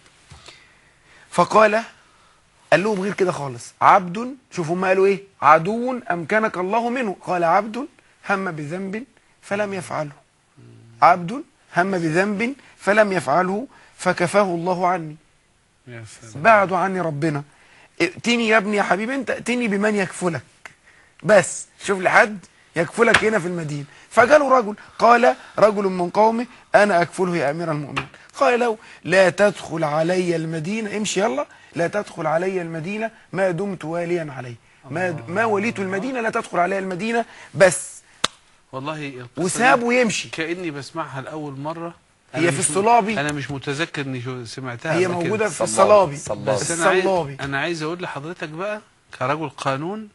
فقال قال لهم غير كده خالص عبد شوفوا هم قالوا ايه عدو امكنك الله منه قال عبد هم بذنب فلم يفعله عبد هم بذنب فلم يفعله فكفاه الله عني يا سلام بعدوا عني ربنا ائتني يا ابني يا حبيبي انت ائتني بمن يكفلك بس شوف لحد يكفلك هنا في المدينة فجاله رجل قال رجل من قومه انا اكفله يا امير المؤمنين قال له لا تدخل علي المدينة امشي يلا لا تدخل علي المدينة ما دمت واليا عليه ما ما وليت المدينة لا تدخل علي المدينة بس والله القصة وسابه دي يمشي كاني بسمعها لاول مره هي أنا في مش م- الصلابي. انا مش متذكر اني شو- سمعتها هي قبل كده. موجودة في صلابي. الصلابي صلابي. بس انا عايز الصلابي انا عايز اقول لحضرتك بقى كرجل قانون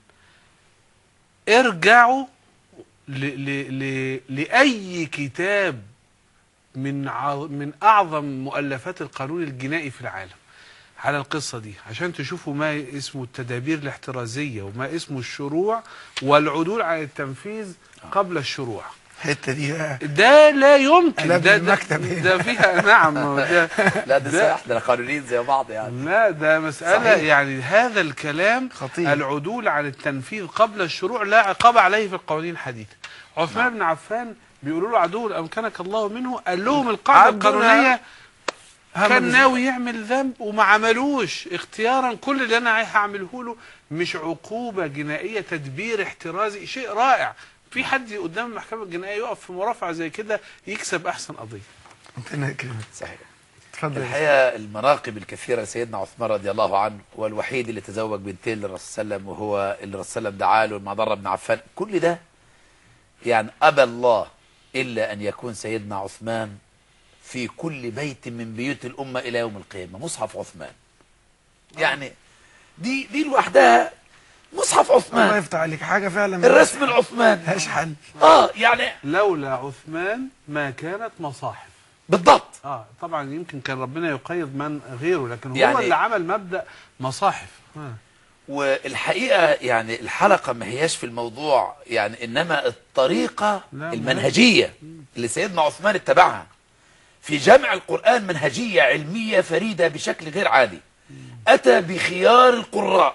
ارجعوا ل ل ل لاي كتاب من ع... من اعظم مؤلفات القانون الجنائي في العالم على القصه دي عشان تشوفوا ما اسمه التدابير الاحترازيه وما اسمه الشروع والعدول عن التنفيذ قبل الشروع الحتة دي بقى ده لا يمكن قلب ده ده, المكتب هنا. ده فيها نعم ده لا ده صحيح احنا قانونيين زي بعض يعني لا ده مسألة صحيح. يعني هذا الكلام خطير. العدول عن التنفيذ قبل الشروع لا عقاب عليه في القوانين الحديثة عثمان بن عفان بيقولوا له عدو أمكنك الله منه قال لهم القاعدة عبدنا القانونية هم كان بز- ناوي يعمل ذنب وما عملوش اختيارا كل اللي انا هعمله له مش عقوبة جنائية تدبير احترازي شيء رائع في حد قدام المحكمة الجنائية يقف في مرافعة زي كده يكسب احسن قضية ربنا يكرمك صحيح اتفضل يا الحقيقة المناقب الكثيرة لسيدنا عثمان رضي الله عنه هو الوحيد اللي تزوج بنتين للرسول صلى الله عليه وسلم وهو اللي الرسول صلى الله عليه وسلم دعا له المضرة بن عفان كل ده يعني أبى الله إلا أن يكون سيدنا عثمان في كل بيت من بيوت الأمة إلى يوم القيامة مصحف عثمان يعني دي دي لوحدها مصحف الله عثمان يفتح عليك حاجة فعلا الرسم العثماني ملهاش حل اه يعني لولا عثمان ما كانت مصاحف بالضبط اه طبعا يمكن كان ربنا يقيض من غيره لكن هو يعني- اللي عمل مبدا مصاحف آه. والحقيقة يعني الحلقة ما هياش في الموضوع يعني إنما الطريقة لا، المنهجية اللي سيدنا عثمان اتبعها في جمع القرآن منهجية علمية فريدة بشكل غير عادي أتى بخيار القراء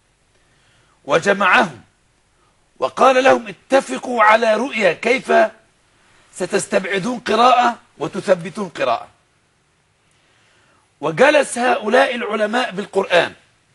وجمعهم وقال لهم اتفقوا على رؤية كيف ستستبعدون قراءة وتثبتون قراءة وجلس هؤلاء العلماء بالقرآن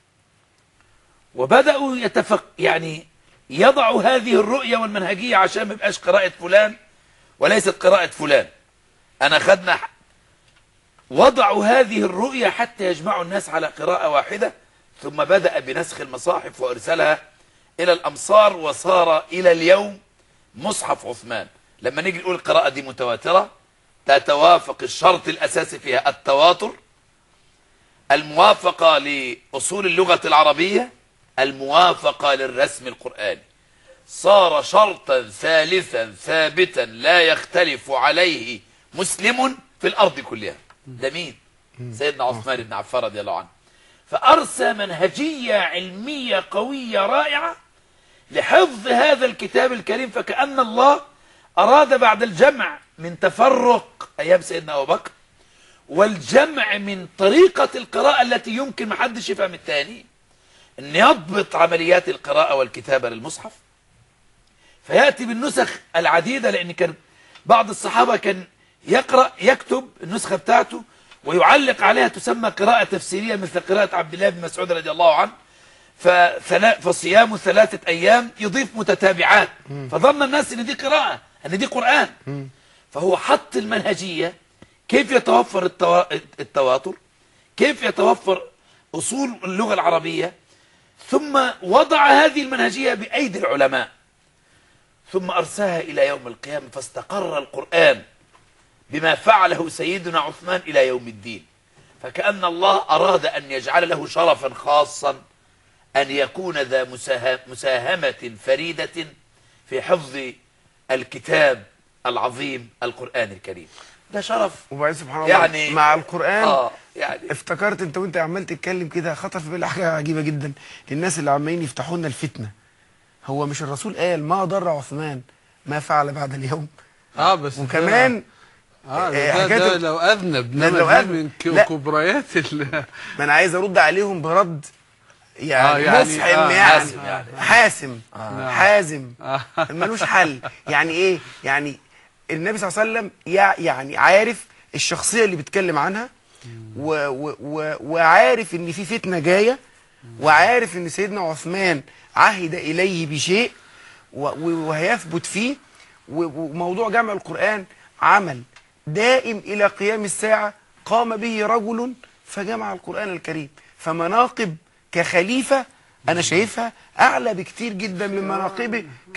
وبدأوا يتفق يعني يضعوا هذه الرؤية والمنهجية عشان ما يبقاش قراءة فلان وليست قراءة فلان أنا خدنا وضعوا هذه الرؤية حتى يجمعوا الناس على قراءة واحدة ثم بدأ بنسخ المصاحف وإرسالها إلى الأمصار وصار إلى اليوم مصحف عثمان لما نيجي نقول القراءة دي متواترة تتوافق الشرط الأساسي فيها التواتر الموافقة لأصول اللغة العربية الموافقة للرسم القرآني صار شرطا ثالثا ثابتا لا يختلف عليه مسلم في الأرض كلها ده مين سيدنا عثمان بن عفان رضي الله عنه فأرسى منهجية علمية قوية رائعة لحفظ هذا الكتاب الكريم فكأن الله أراد بعد الجمع من تفرق أيام سيدنا أبو بكر والجمع من طريقة القراءة التي يمكن محدش يفهم التاني أن يضبط عمليات القراءة والكتابة للمصحف فيأتي بالنسخ العديدة لأن كان بعض الصحابة كان يقرأ يكتب النسخة بتاعته ويعلق عليها تسمى قراءة تفسيرية مثل قراءة عبد الله بن مسعود رضي الله عنه فثلا- فصيام ثلاثة أيام يضيف متتابعات فظن الناس أن دي قراءة أن دي قرآن فهو حط المنهجية كيف يتوفر التوا- التواتر كيف يتوفر أصول اللغة العربية ثم وضع هذه المنهجية بأيدي العلماء ثم أرساها إلى يوم القيامة فاستقر القرآن بما فعله سيدنا عثمان إلى يوم الدين فكأن الله أراد أن يجعل له شرفا خاصا أن يكون ذا مساها- مساهمة فريدة في حفظ الكتاب العظيم القرآن الكريم ده شرف وبعدين سبحان الله يعني مع القرآن آه يعني افتكرت انت وانت عمال تتكلم كده خطر في بالي حاجه عجيبه جدا الناس اللي عمالين يفتحوا لنا الفتنه هو مش الرسول قال ما ضر عثمان ما فعل بعد اليوم اه بس ده- وكمان اه آه، ده, حكاية ده ال- لو اذنب لا، انما لو ده أذنب. من ك- لا. كبريات ال- ما انا عايز ارد عليهم برد يعني, آه، يعني- مسحم آه، يعني, حاسم يعني. حاسم نعم. حازم آه. ملوش حل يعني ايه يعني النبي صلى الله عليه وسلم يع- يعني عارف الشخصيه اللي بيتكلم عنها و و و وعارف ان في فتنه جايه وعارف ان سيدنا عثمان عهد اليه بشيء و- و- وهيثبت فيه و- وموضوع جمع القرآن عمل دائم إلى قيام الساعة قام به رجل فجمع القرآن الكريم فمناقب كخليفة أنا شايفها أعلى بكتير جدا من مناقبه ك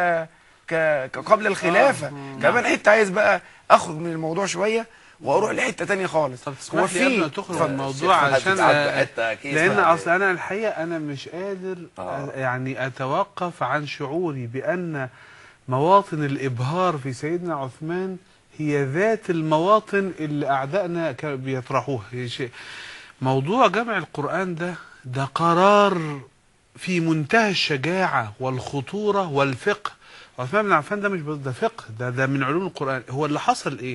ك كقبل الخلافة كمان حتة عايز بقى أخرج من الموضوع شوية وأروح لحتة تانية خالص طب تسمح لي قبل ما تخرج من اتفضل. الموضوع الشيخ عشان هتتعب بقى أكيد. لان اسمع. اصل انا الحقيقه انا مش قادر آه. أ- يعني اتوقف عن شعوري بان مواطن الابهار في سيدنا عثمان هي ذات المواطن اللي اعدائنا كانوا بيطرحوها هي شيء موضوع جمع القران ده ده قرار في منتهى الشجاعه والخطوره والفقه عثمان بن عفان ده مش بس ده فقه ده ده من علوم القران هو اللي حصل ايه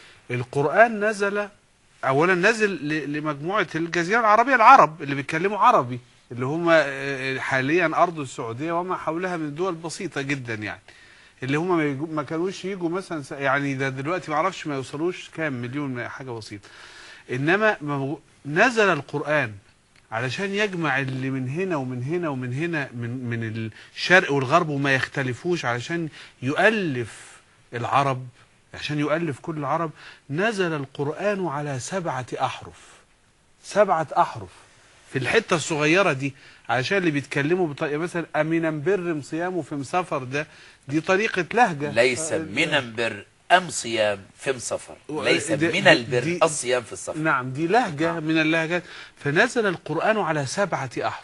القرآن نزل أولا نزل ل- لمجموعة الجزيرة العربية العرب اللي بيتكلموا عربي اللي هم آه، حاليا أرض السعودية وما حولها من دول بسيطة جدا يعني اللي هم ما, يجو ما كانوش يجوا مثلا س- يعني ده دلوقتي ما اعرفش ما يوصلوش كام مليون حاجة بسيطة إنما ما- نزل القرآن علشان يجمع اللي من هنا ومن هنا ومن هنا من من الشرق والغرب وما يختلفوش علشان يؤلف العرب عشان يؤلف كل العرب نزل القرآن على سبعة أحرف سبعة أحرف في الحتة الصغيرة دي علشان اللي بيتكلموا بطريقة مثلا أمينا بر صيامه في مسافر ده دي طريقة لهجة ليس آه، من البر أم صيام في سفر و- ليس دي- من دي- البر دي- الصيام في السفر نعم دي لهجة من اللهجات فنزل القرآن على سبعة أحرف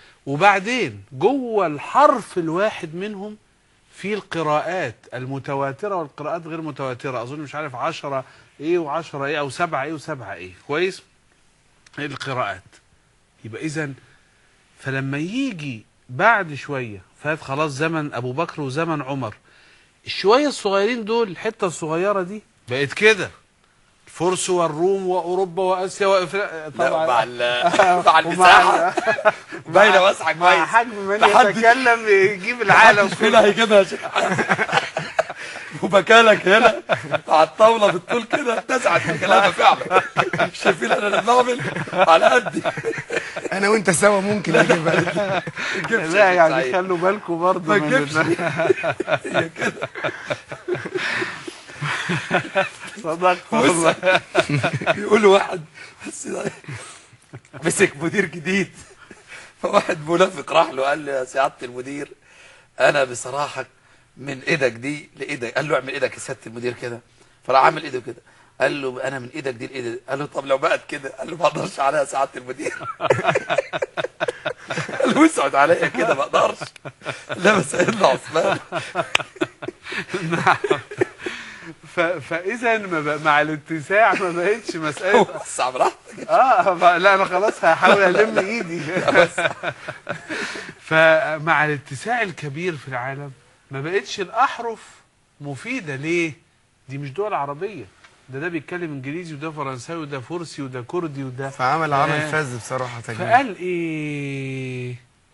وبعدين جوه الحرف الواحد منهم في القراءات المتواترة والقراءات غير متواترة أظن مش عارف عشرة إيه وعشرة إيه أو سبعة إيه وسبعة إيه كويس القراءات يبقى إذا فلما يجي بعد شوية فات خلاص زمن أبو بكر وزمن عمر الشوية الصغيرين دول الحتة الصغيرة دي بقت كده الفرس والروم وأوروبا وآسيا وإفريقيا لا، مع طبعا ال- مع ومع المساحة باينة واسعة مع كويس حجم من محدش- يتكلم يجيب العالم محدش فينا هيجيبها يا شيخ وبكالك هنا على الطاوله بالطول كده اتسعت الكلام فعلا شايفين انا لما بعمل على قدي انا وانت سوا ممكن نجيبها لا يعني خلوا بالكم برضه ما من تجيبش. ال- هي كده صدقت والله يقول له واحد بس مسك مدير جديد فواحد منافق راح له قال له يا سعاده المدير انا بصراحه من ايدك دي لايدك قال له اعمل ايدك يا سياده المدير كده فراح عامل ايده كده قال له انا من ايدك دي لايدك قال له طب لو بقت كده قال له ما اقدرش عليها يا سعاده المدير قال له اسعد عليا كده ما اقدرش لا سيدنا عثمان نعم ف... فاذا ما ب... مع الاتساع ما بقتش مساله وسع براحتك اه ف- لا انا خلاص هحاول الم ايدي فمع الاتساع الكبير في العالم ما بقتش الاحرف مفيده ليه دي مش دول عربيه ده ده بيتكلم انجليزي وده فرنساوي وده فارسي وده كردي وده فعمل عمل آه. فذ بصراحه تجميل فقال ايه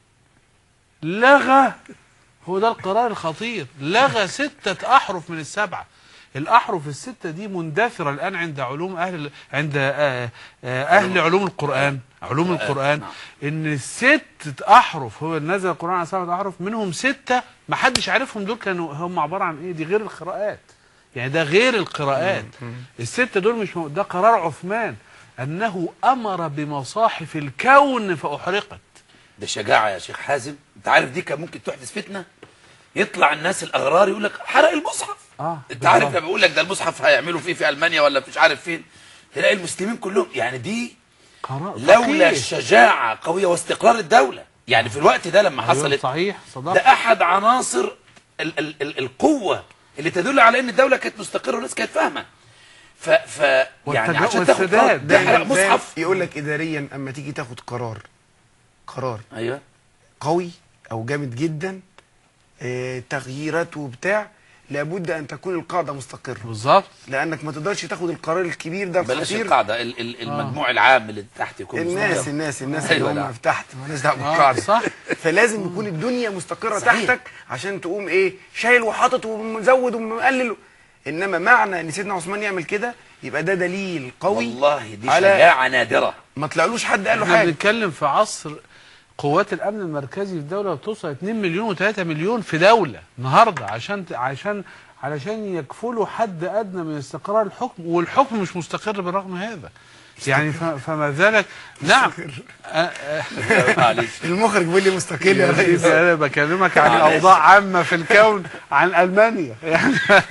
لغى هو ده القرار الخطير لغى ستة أحرف من السبعة الأحرف الستة دي مندثرة الآن عند علوم أهل عند آه، آه، أهل علوم القرآن علوم القرآن إن ستة أحرف هو نزل القرآن على سبعة أحرف منهم ستة ما حدش عارفهم دول كانوا هم عبارة عن إيه دي غير القراءات يعني ده غير القراءات الستة دول مش مو- ده قرار عثمان أنه أمر بمصاحف الكون فأحرقت ده شجاعة يا شيخ حازم انت عارف دي كان ممكن تحدث فتنة يطلع الناس الاغرار يقول لك حرق المصحف آه، انت عارف بالظبط. لما بيقول لك ده المصحف هيعملوا فيه في المانيا ولا مش عارف فين تلاقي المسلمين كلهم يعني دي قرار لولا فقيه. الشجاعة قوية واستقرار الدولة يعني في الوقت ده لما أيوة حصلت صحيح ده صدق احد عناصر ال ال ال القوة اللي تدل على ان الدولة كانت مستقرة والناس كانت فاهمة ف ف يعني والتج- عشان تاخد والسداد. قرار ده تحرق مصحف يقول لك اداريا اما تيجي تاخد قرار قرار ايوه قوي او جامد جدا آه، تغييرات وبتاع لابد ان تكون القاعده مستقره بالظبط لانك ما تقدرش تاخد القرار الكبير ده بلاش الخطير القاعدة ال ال المجموع العام اللي تحت يكون الناس مستقر. الناس الناس أيوة اللي هم نعم. في تحت مالناش دعوه آه، بالقاعده صح. فلازم يكون الدنيا مستقره صحيح. تحتك عشان تقوم ايه شايل وحاطط ومزود ومقلل انما معنى ان سيدنا عثمان يعمل كده يبقى ده دليل قوي والله دي على شجاعة نادرة ما طلعلوش حد قال له احنا حاجه بنتكلم في عصر قوات الامن المركزي في الدوله بتوصل 2 مليون و3 مليون في دوله النهارده عشان عشان علشان يكفلوا حد ادنى من استقرار الحكم والحكم مش مستقر بالرغم هذا يعني ف- فما ذلك نعم أ- أ- معلش المخرج بيقول لي مستقل يا يا ريس سيدي انا بكلمك عن معلش. اوضاع عامه في الكون عن المانيا يعني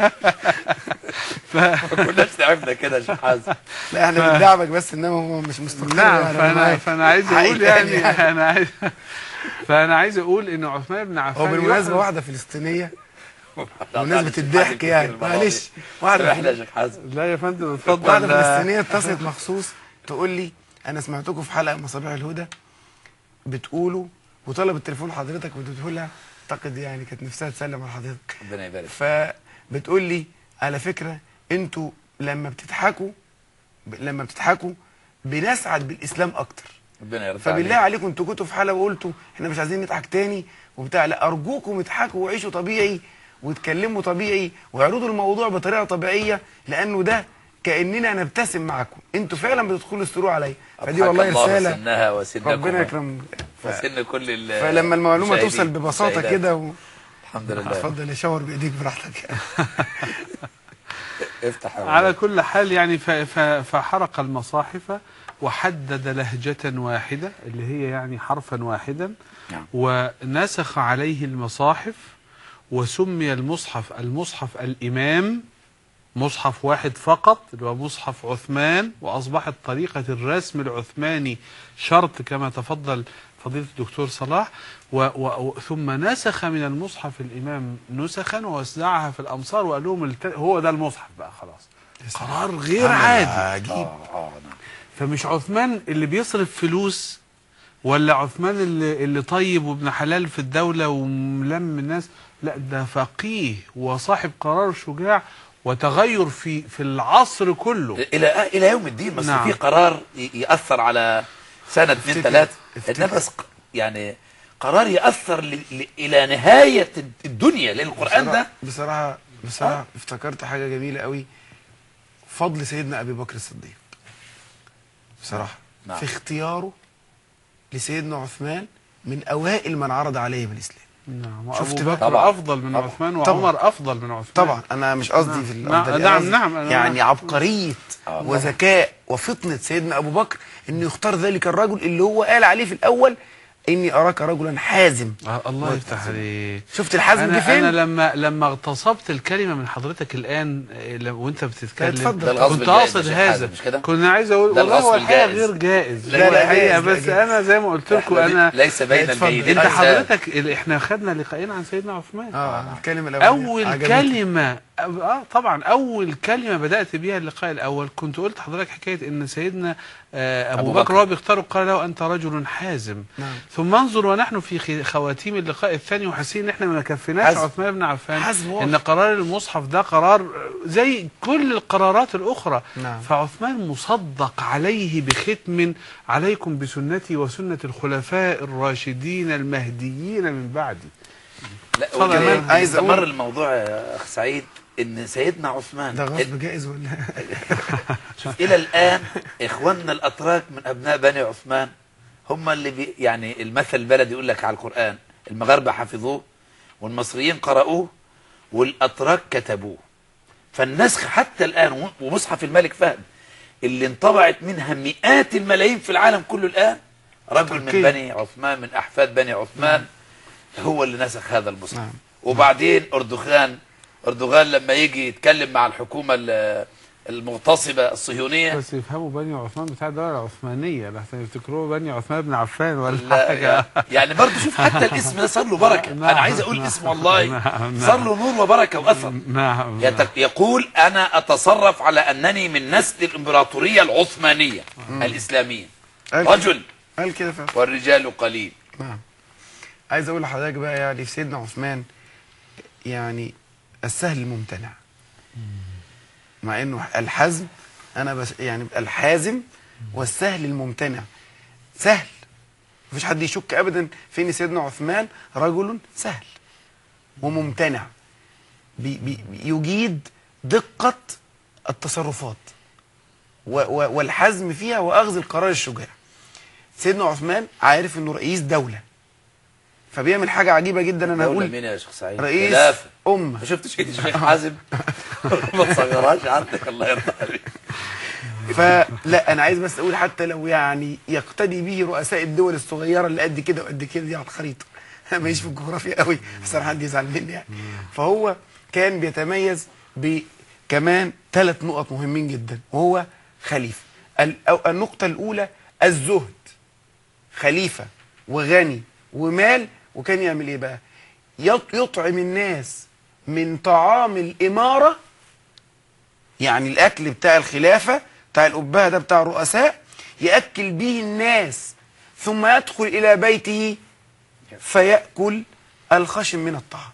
ف... كلنا تعبنا كده يا شيخ حازم لا احنا بندعمك بس انما هو مش مستقر نعم يعني فانا معاك. فانا عايز حقيقي اقول يعني يعني. انا عايز فانا عايز اقول ان عثمان بن عفان هو بالمناسبه يخرج- واحده فلسطينيه لا، بمناسبه معلش، الضحك حازم يعني كتير المرة دي. معلش واحده احنا يا شيخ حازم لا يا فندم اتفضل واحده لا. فلسطينيه اتصلت مخصوص تقول لي انا سمعتكم في حلقه مصابيح الهدى بتقولوا وطلبت تليفون حضرتك وبتقول لها اعتقد يعني كانت نفسها تسلم على حضرتك ربنا يبارك فبتقول لي على فكره انتوا لما بتضحكوا ب- لما بتضحكوا بنسعد بالاسلام اكتر ربنا يرضى فبالله عليك. عليكم انتوا كنتوا في حلقه وقلتوا احنا مش عايزين نضحك تاني وبتاع لا ارجوكم اضحكوا وعيشوا طبيعي واتكلموا طبيعي واعرضوا الموضوع بطريقه طبيعيه لانه ده كاننا نبتسم معاكم انتوا فعلا بتدخلوا السرور عليا فدي أضحك والله الله رساله سنها وسنكم ربنا يكرم ف- وسن كل ال- فلما المعلومه توصل المشاهدين ببساطه والمشاهدات. كده و... الحمد لله اتفضل يشاور بايديك براحتك افتح يا على ولد. كل حال يعني ف- ف- فحرق المصاحف وحدد لهجة واحدة اللي هي يعني حرفا واحدا نعم. ونسخ عليه المصاحف وسمي المصحف المصحف الإمام مصحف واحد فقط اللي هو مصحف عثمان وأصبحت طريقة الرسم العثماني شرط كما تفضل فضيلة الدكتور صلاح و و ثم نسخ من المصحف الإمام نسخا ووزعها في الأمصار وقال لهم الت... هو ده المصحف بقى خلاص قرار غير عادي عجيب اه نعم فمش عثمان اللي بيصرف فلوس ولا عثمان اللي, اللي طيب وابن حلال في الدولة وملم الناس لا ده فقيه وصاحب قرار شجاع وتغير في في العصر كله الى الى يوم الدين بس نعم. في قرار ي- ياثر على سنه اثنين افتكر- ثلاثه افتكر. انما بس ق- يعني قرار ياثر ل... ل... الى نهايه الدنيا لان القران ده بصراحه بصراحه افتكرت حاجه جميله قوي فضل سيدنا ابي بكر الصديق بصراحه نعم. في اختياره لسيدنا عثمان من اوائل من عرض عليه بالاسلام نعم شفت وابو بقى؟ بكر طبعا. افضل من طبعا. عثمان طبعا. وعمر افضل من عثمان طبعا انا مش قصدي نعم. في نعم، الأفضل، نعم، قصدي نعم، أنا- يعني عبقريه آه. وذكاء وفطنه سيدنا ابو بكر انه يختار ذلك الرجل اللي هو قال عليه في الاول اني اراك رجلا حازم آه، الله يفتح عليك شفت الحزم جه انا فين انا لما لما اغتصبت الكلمه من حضرتك الان آه، لما- وانت بتتكلم اتفضل. ده الغصب كنت الجائز اقصد يا شيخ هذا حازم، مش كده؟ كنا عايز اقول ده والله هو الغصب الحقيقه الجائز. غير جائز لا، هو لا، الحقيقه جائز، بس جائز. انا زي ما قلت لكم إحنا انا ليس بين اتفضل. الجيدين انت حساب. حضرتك ال- احنا خدنا لقاءين عن سيدنا عثمان اه الكلمه الاولانيه اول عجبتني. كلمه اه طبعا اول كلمه بدات بيها اللقاء الاول كنت قلت لحضرتك حكايه ان سيدنا آه ابو, أبو بكر بكر. وهو بيختاره قال له انت رجل حازم نعم. ثم انظر ونحن في خ- خواتيم اللقاء الثاني وحاسين ان احنا ما كفيناش حزم. عثمان بن عفان حزم واضح. ان قرار المصحف ده قرار زي كل القرارات الاخرى نعم. فعثمان مصدق عليه بختم عليكم بسنتي وسنه الخلفاء الراشدين المهديين من بعدي لا اتفضل. وكمان عايز عايز أقول- استمر الموضوع يا اخ سعيد ان سيدنا عثمان ده غصب جائز ولا شوف الى الان اخواننا الاتراك من ابناء بني عثمان هم اللي بي يعني المثل البلدي يقول لك على القران المغاربه حفظوه والمصريين قرأوه والاتراك كتبوه فالنسخ حتى الان ومصحف الملك فهد اللي انطبعت منها مئات الملايين في العالم كله الان رجل من تركيا. بني عثمان من احفاد بني عثمان هو اللي نسخ هذا المصحف نعم. وبعدين اردوغان اردوغان لما يجي يتكلم مع الحكومه ال- المغتصبه الصهيونيه بس يفهموا بني عثمان بتاع الدوله العثمانيه لحسن يفتكروه بني عثمان بن عفان ولا لا حاجه يعني برضه شوف حتى الاسم ده صار له بركه نعم، انا عايز اقول نعم، اسم والله نعم، صار له نور وبركه واثر نعم يت- يقول انا اتصرف على انني من نسل الامبراطوريه العثمانيه الاسلاميه قال- رجل قال كده فعلا والرجال قليل نعم عايز اقول لحضرتك بقى يعني في سيدنا عثمان يعني السهل الممتنع مع انه الحزم انا بس يعني الحازم والسهل الممتنع سهل مفيش حد يشك ابدا في ان سيدنا عثمان رجل سهل وممتنع بي بي يجيد دقة التصرفات و و والحزم فيها واخذ القرار الشجاع سيدنا عثمان عارف انه رئيس دولة فبيعمل حاجة عجيبة جدا انا دولة هقول مين يا شيخ سعيد رئيس خلافة. أمة ما شفتش ايد الشيخ حازم ما تصغرهاش عندك الله يرضى عليك فلا انا عايز بس اقول حتى لو يعني يقتدي به رؤساء الدول الصغيره اللي قد كده وقد كده دي على الخريطه ماليش في الجغرافيا قوي بس انا حد يزعل مني يعني فهو كان بيتميز بكمان ثلاث نقط مهمين جدا وهو خليفه ال- أو النقطه الاولى الزهد خليفه وغني ومال وكان يعمل ايه بقى يط- يطعم الناس من طعام الاماره يعني الاكل بتاع الخلافه بتاع الابهه ده بتاع الرؤساء ياكل به الناس ثم يدخل الى بيته فياكل الخشم من الطعام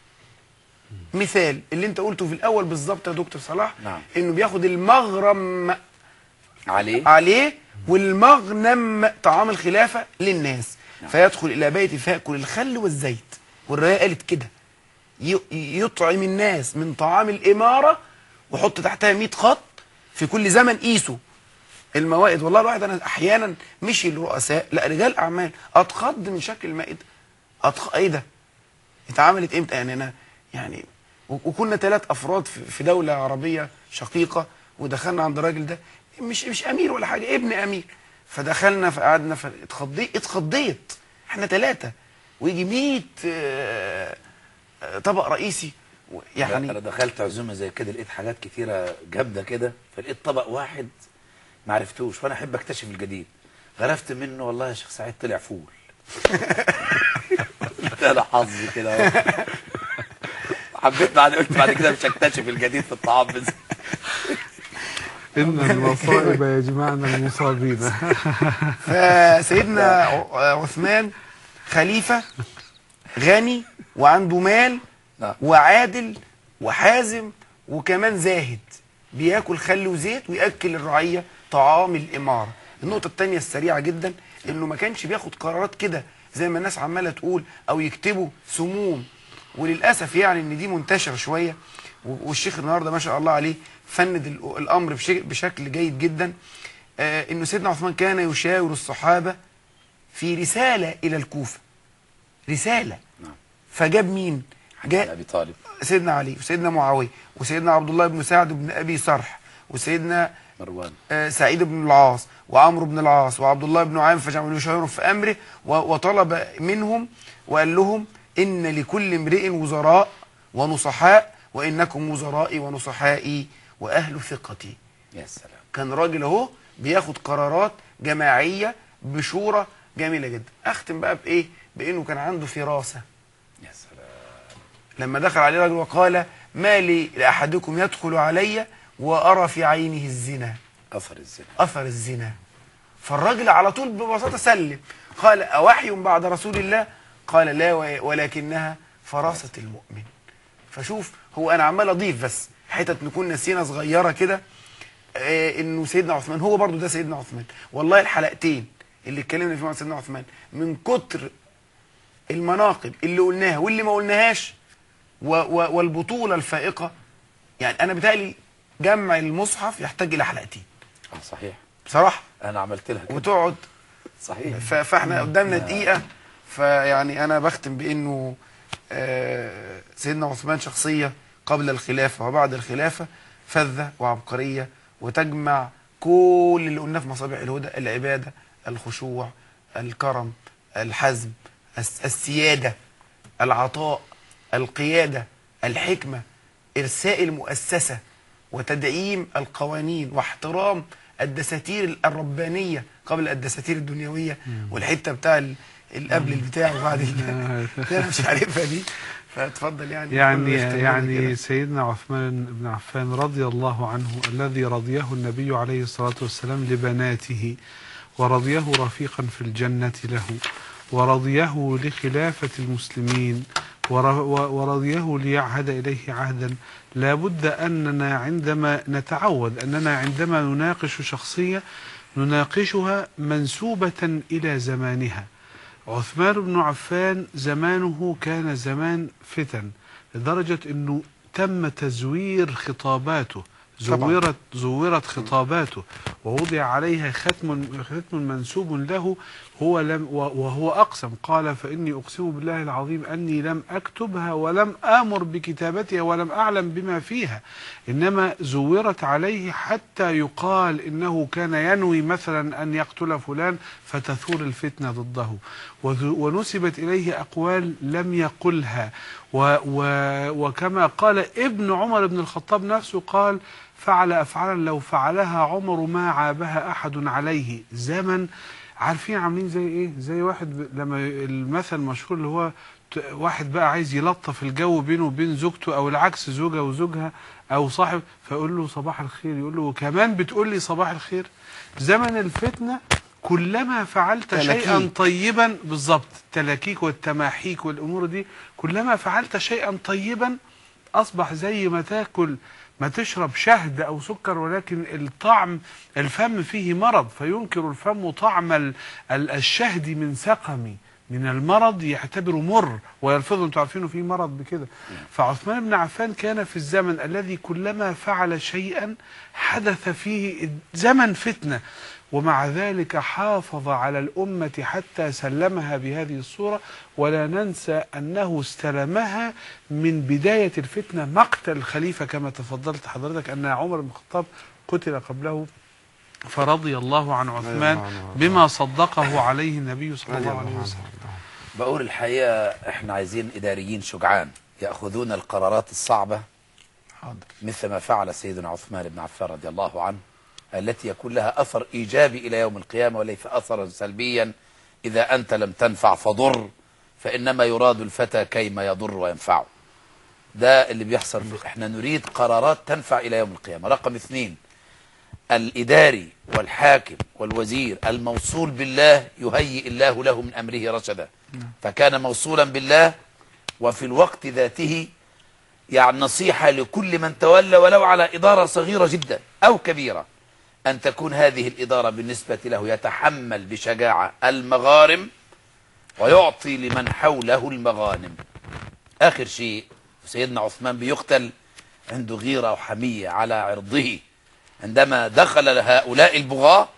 مثال اللي انت قلته في الاول بالظبط يا دكتور صلاح نعم. انه بياخد المغرم عليه عليه والمغنم طعام الخلافه للناس فيدخل الى بيته فياكل الخل والزيت والروايه قالت كده ي- يطعم الناس من طعام الاماره وحط تحتها 100 خط في كل زمن قيسوا الموائد والله الواحد انا احيانا مشي الرؤساء لا رجال اعمال اتخض من شكل المائده أتخ... ايه ده اتعملت امتى يعني انا يعني و- وكنا ثلاث افراد في في دوله عربيه شقيقه ودخلنا عند الراجل ده مش مش امير ولا حاجه ابن امير فدخلنا فقعدنا فاتخضيت اتخضيت احنا ثلاثه ويجي 100 آه، آه، طبق رئيسي و- يعني انا يعني دخلت عزومه زي كده لقيت حاجات كتيره جامده كده فلقيت طبق واحد ما عرفتوش وانا احب اكتشف الجديد غرفت منه والله يا شيخ سعيد طلع فول قلت انا حظي كده أهو. حبيت بعد قلت بعد كده مش هكتشف الجديد في الطعام بس ان المصائب يجمعنا المصابين فسيدنا ع- عثمان خليفة غني وعنده مال نعم. وعادل وحازم وكمان زاهد بياكل خل وزيت وياكل الرعية طعام الإمارة النقطة التانية السريعة جدا انه ما كانش بياخد قرارات كده زي ما الناس عمالة تقول او يكتبوا سموم وللأسف يعني ان دي منتشرة شوية و- والشيخ النهاردة ما شاء الله عليه فند ال- الأمر بش- بشكل جيد جدا آه انه سيدنا عثمان كان يشاور الصحابة في رسالة إلى الكوفة رسالة فجاب مين بن جاء ابي طالب سيدنا علي وسيدنا معاويه وسيدنا عبد الله بن سعد بن ابي سرح وسيدنا مروان آه، سعيد بن العاص وعمرو بن العاص وعبد الله بن عام فجعلوا يشاوروا في امره و- وطلب منهم وقال لهم ان لكل امرئ وزراء ونصحاء وانكم وزرائي ونصحائي واهل ثقتي يا سلام كان راجل اهو بياخد قرارات جماعيه بشورى جميله جدا اختم بقى بايه بانه كان عنده فراسه يا سلام لما دخل عليه رجل وقال ما لي لاحدكم يدخل علي وارى في عينه الزنا اثر الزنا اثر الزنا فالراجل على طول ببساطه سلم قال اوحي بعد رسول الله قال لا و- ولكنها فراسه المؤمن فشوف هو انا عمال اضيف بس حتت نكون نسينا صغيره كده آه انه سيدنا عثمان هو برضو ده سيدنا عثمان والله الحلقتين اللي اتكلمنا فيهم عن سيدنا عثمان من كتر المناقب اللي قلناها واللي ما قلناهاش و و والبطوله الفائقه يعني انا بتهيألي جمع المصحف يحتاج الى حلقتين اه صحيح بصراحه انا عملت لها كده وتقعد صحيح ف- فاحنا قدامنا دقيقه فيعني انا بختم بانه آه، سيدنا عثمان شخصيه قبل الخلافه وبعد الخلافه فذه وعبقريه وتجمع كل اللي قلناه في مصابيح الهدى العباده الخشوع الكرم الحزم الس- السياده العطاء القياده الحكمه ارساء المؤسسه وتدعيم القوانين واحترام الدساتير الربانيه قبل الدساتير الدنيويه والحته بتاع ال- القبل البتاع وبعد ال- انا مش عارفها دي فاتفضل يعني يعني كله يختم لنا يعني كده. سيدنا عثمان بن عفان رضي الله عنه الذي رضيه النبي عليه الصلاة والسلام لبناته ورضيه رفيقا في الجنة له ورضيه لخلافة المسلمين ور- و- ورضيه ليعهد إليه عهدا لا بد أننا عندما نتعود أننا عندما نناقش شخصية نناقشها منسوبة إلى زمانها عثمان بن عفان زمانه كان زمان فتن لدرجة انه تم تزوير خطاباته طبعاً. زورت زورت خطاباته ووضع عليها ختم ختم منسوب له هو لم و- وهو اقسم قال فاني اقسم بالله العظيم اني لم اكتبها ولم امر بكتابتها ولم اعلم بما فيها انما زورت عليه حتى يقال انه كان ينوي مثلا ان يقتل فلان فتثور الفتنه ضده وذ- ونسبت اليه اقوال لم يقلها و و وكما قال ابن عمر بن الخطاب نفسه قال فعل افعالا لو فعلها عمر ما عابها احد عليه زمن عارفين عاملين زي ايه زي واحد ب... لما المثل المشهور اللي هو ت- واحد بقى عايز يلطف الجو بينه وبين زوجته او العكس زوجه وزوجها او صاحب فيقول له صباح الخير يقول له وكمان بتقول لي صباح الخير زمن الفتنه كلما فعلت تلاكيك. شيئا طيبا بالظبط التلاكيك والتماحيك والامور دي كلما فعلت شيئا طيبا اصبح زي ما تاكل ما تشرب شهد او سكر ولكن الطعم الفم فيه مرض فينكر الفم طعم ال- ال- الشهد من سقم من المرض يعتبره مر ويلفظه انتوا عارفينه فيه مرض بكده فعثمان بن عفان كان في الزمن الذي كلما فعل شيئا حدث فيه زمن فتنه ومع ذلك حافظ على الأمة حتى سلمها بهذه الصورة ولا ننسى أنه استلمها من بداية الفتنة مقتل الخليفة كما تفضلت حضرتك أن عمر بن الخطاب قتل قبله فرضي الله عن عثمان الله عنه. بما صدقه عليه النبي صلى رضي الله الله عليه عنه وسلم بقول الحقيقة احنا عايزين اداريين شجعان يأخذون القرارات الصعبة حاضر مثل ما فعل سيدنا عثمان بن عفان رضي الله عنه التي يكون لها أثر إيجابي إلى يوم القيامة وليس أثرا سلبيا إذا أنت لم تنفع فضر فإنما يراد الفتى كيما يضر وينفعه ده اللي بيحصل في احنا نريد قرارات تنفع إلى يوم القيامة رقم اثنين الإداري والحاكم والوزير الموصول بالله يهيئ الله له من أمره رشدا فكان موصولا بالله وفي الوقت ذاته يعني نصيحة لكل من تولى ولو على إدارة صغيرة جدا أو كبيرة أن تكون هذه الإدارة بالنسبة له يتحمل بشجاعة المغارم ويعطي لمن حوله المغانم آخر شيء سيدنا عثمان بيقتل عنده غيرة وحمية على عرضه عندما دخل هؤلاء البغاة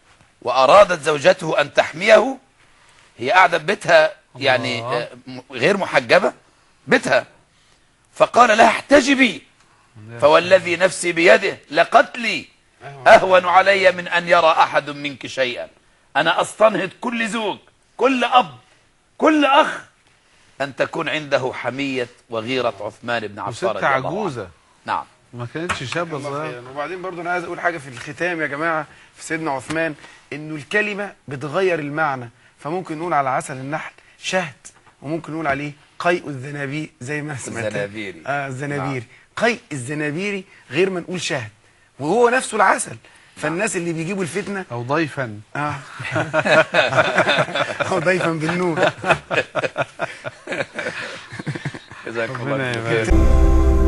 وأرادت زوجته أن تحميه هي قاعدة ببيتها يعني الله. آه، م- غير محجبة بيتها فقال لها احتجبي فوالذي نفسي بيده لقتلي أهون علي من أن يرى أحد منك شيئا أنا أستنهض كل زوج كل أب كل أخ أن تكون عنده حمية وغيرة عثمان بن عفان وست رضي الله عنه. عجوزة نعم ما كانتش شابة الله صغيرة خيرا. وبعدين برضو انا عايز اقول حاجه في الختام يا جماعه في سيدنا عثمان انه الكلمه بتغير المعنى فممكن نقول على عسل النحل شهد وممكن نقول عليه قيء الزنابير زي ما أنا سمعت الزنابيري. اه الزنابيري قيء الزنابيري غير ما نقول شهد وهو نفسه العسل فالناس اللي بيجيبوا الفتنه أو ضيفا اه او ضيفا بالنور جزاكم ربنا الله خير يبارك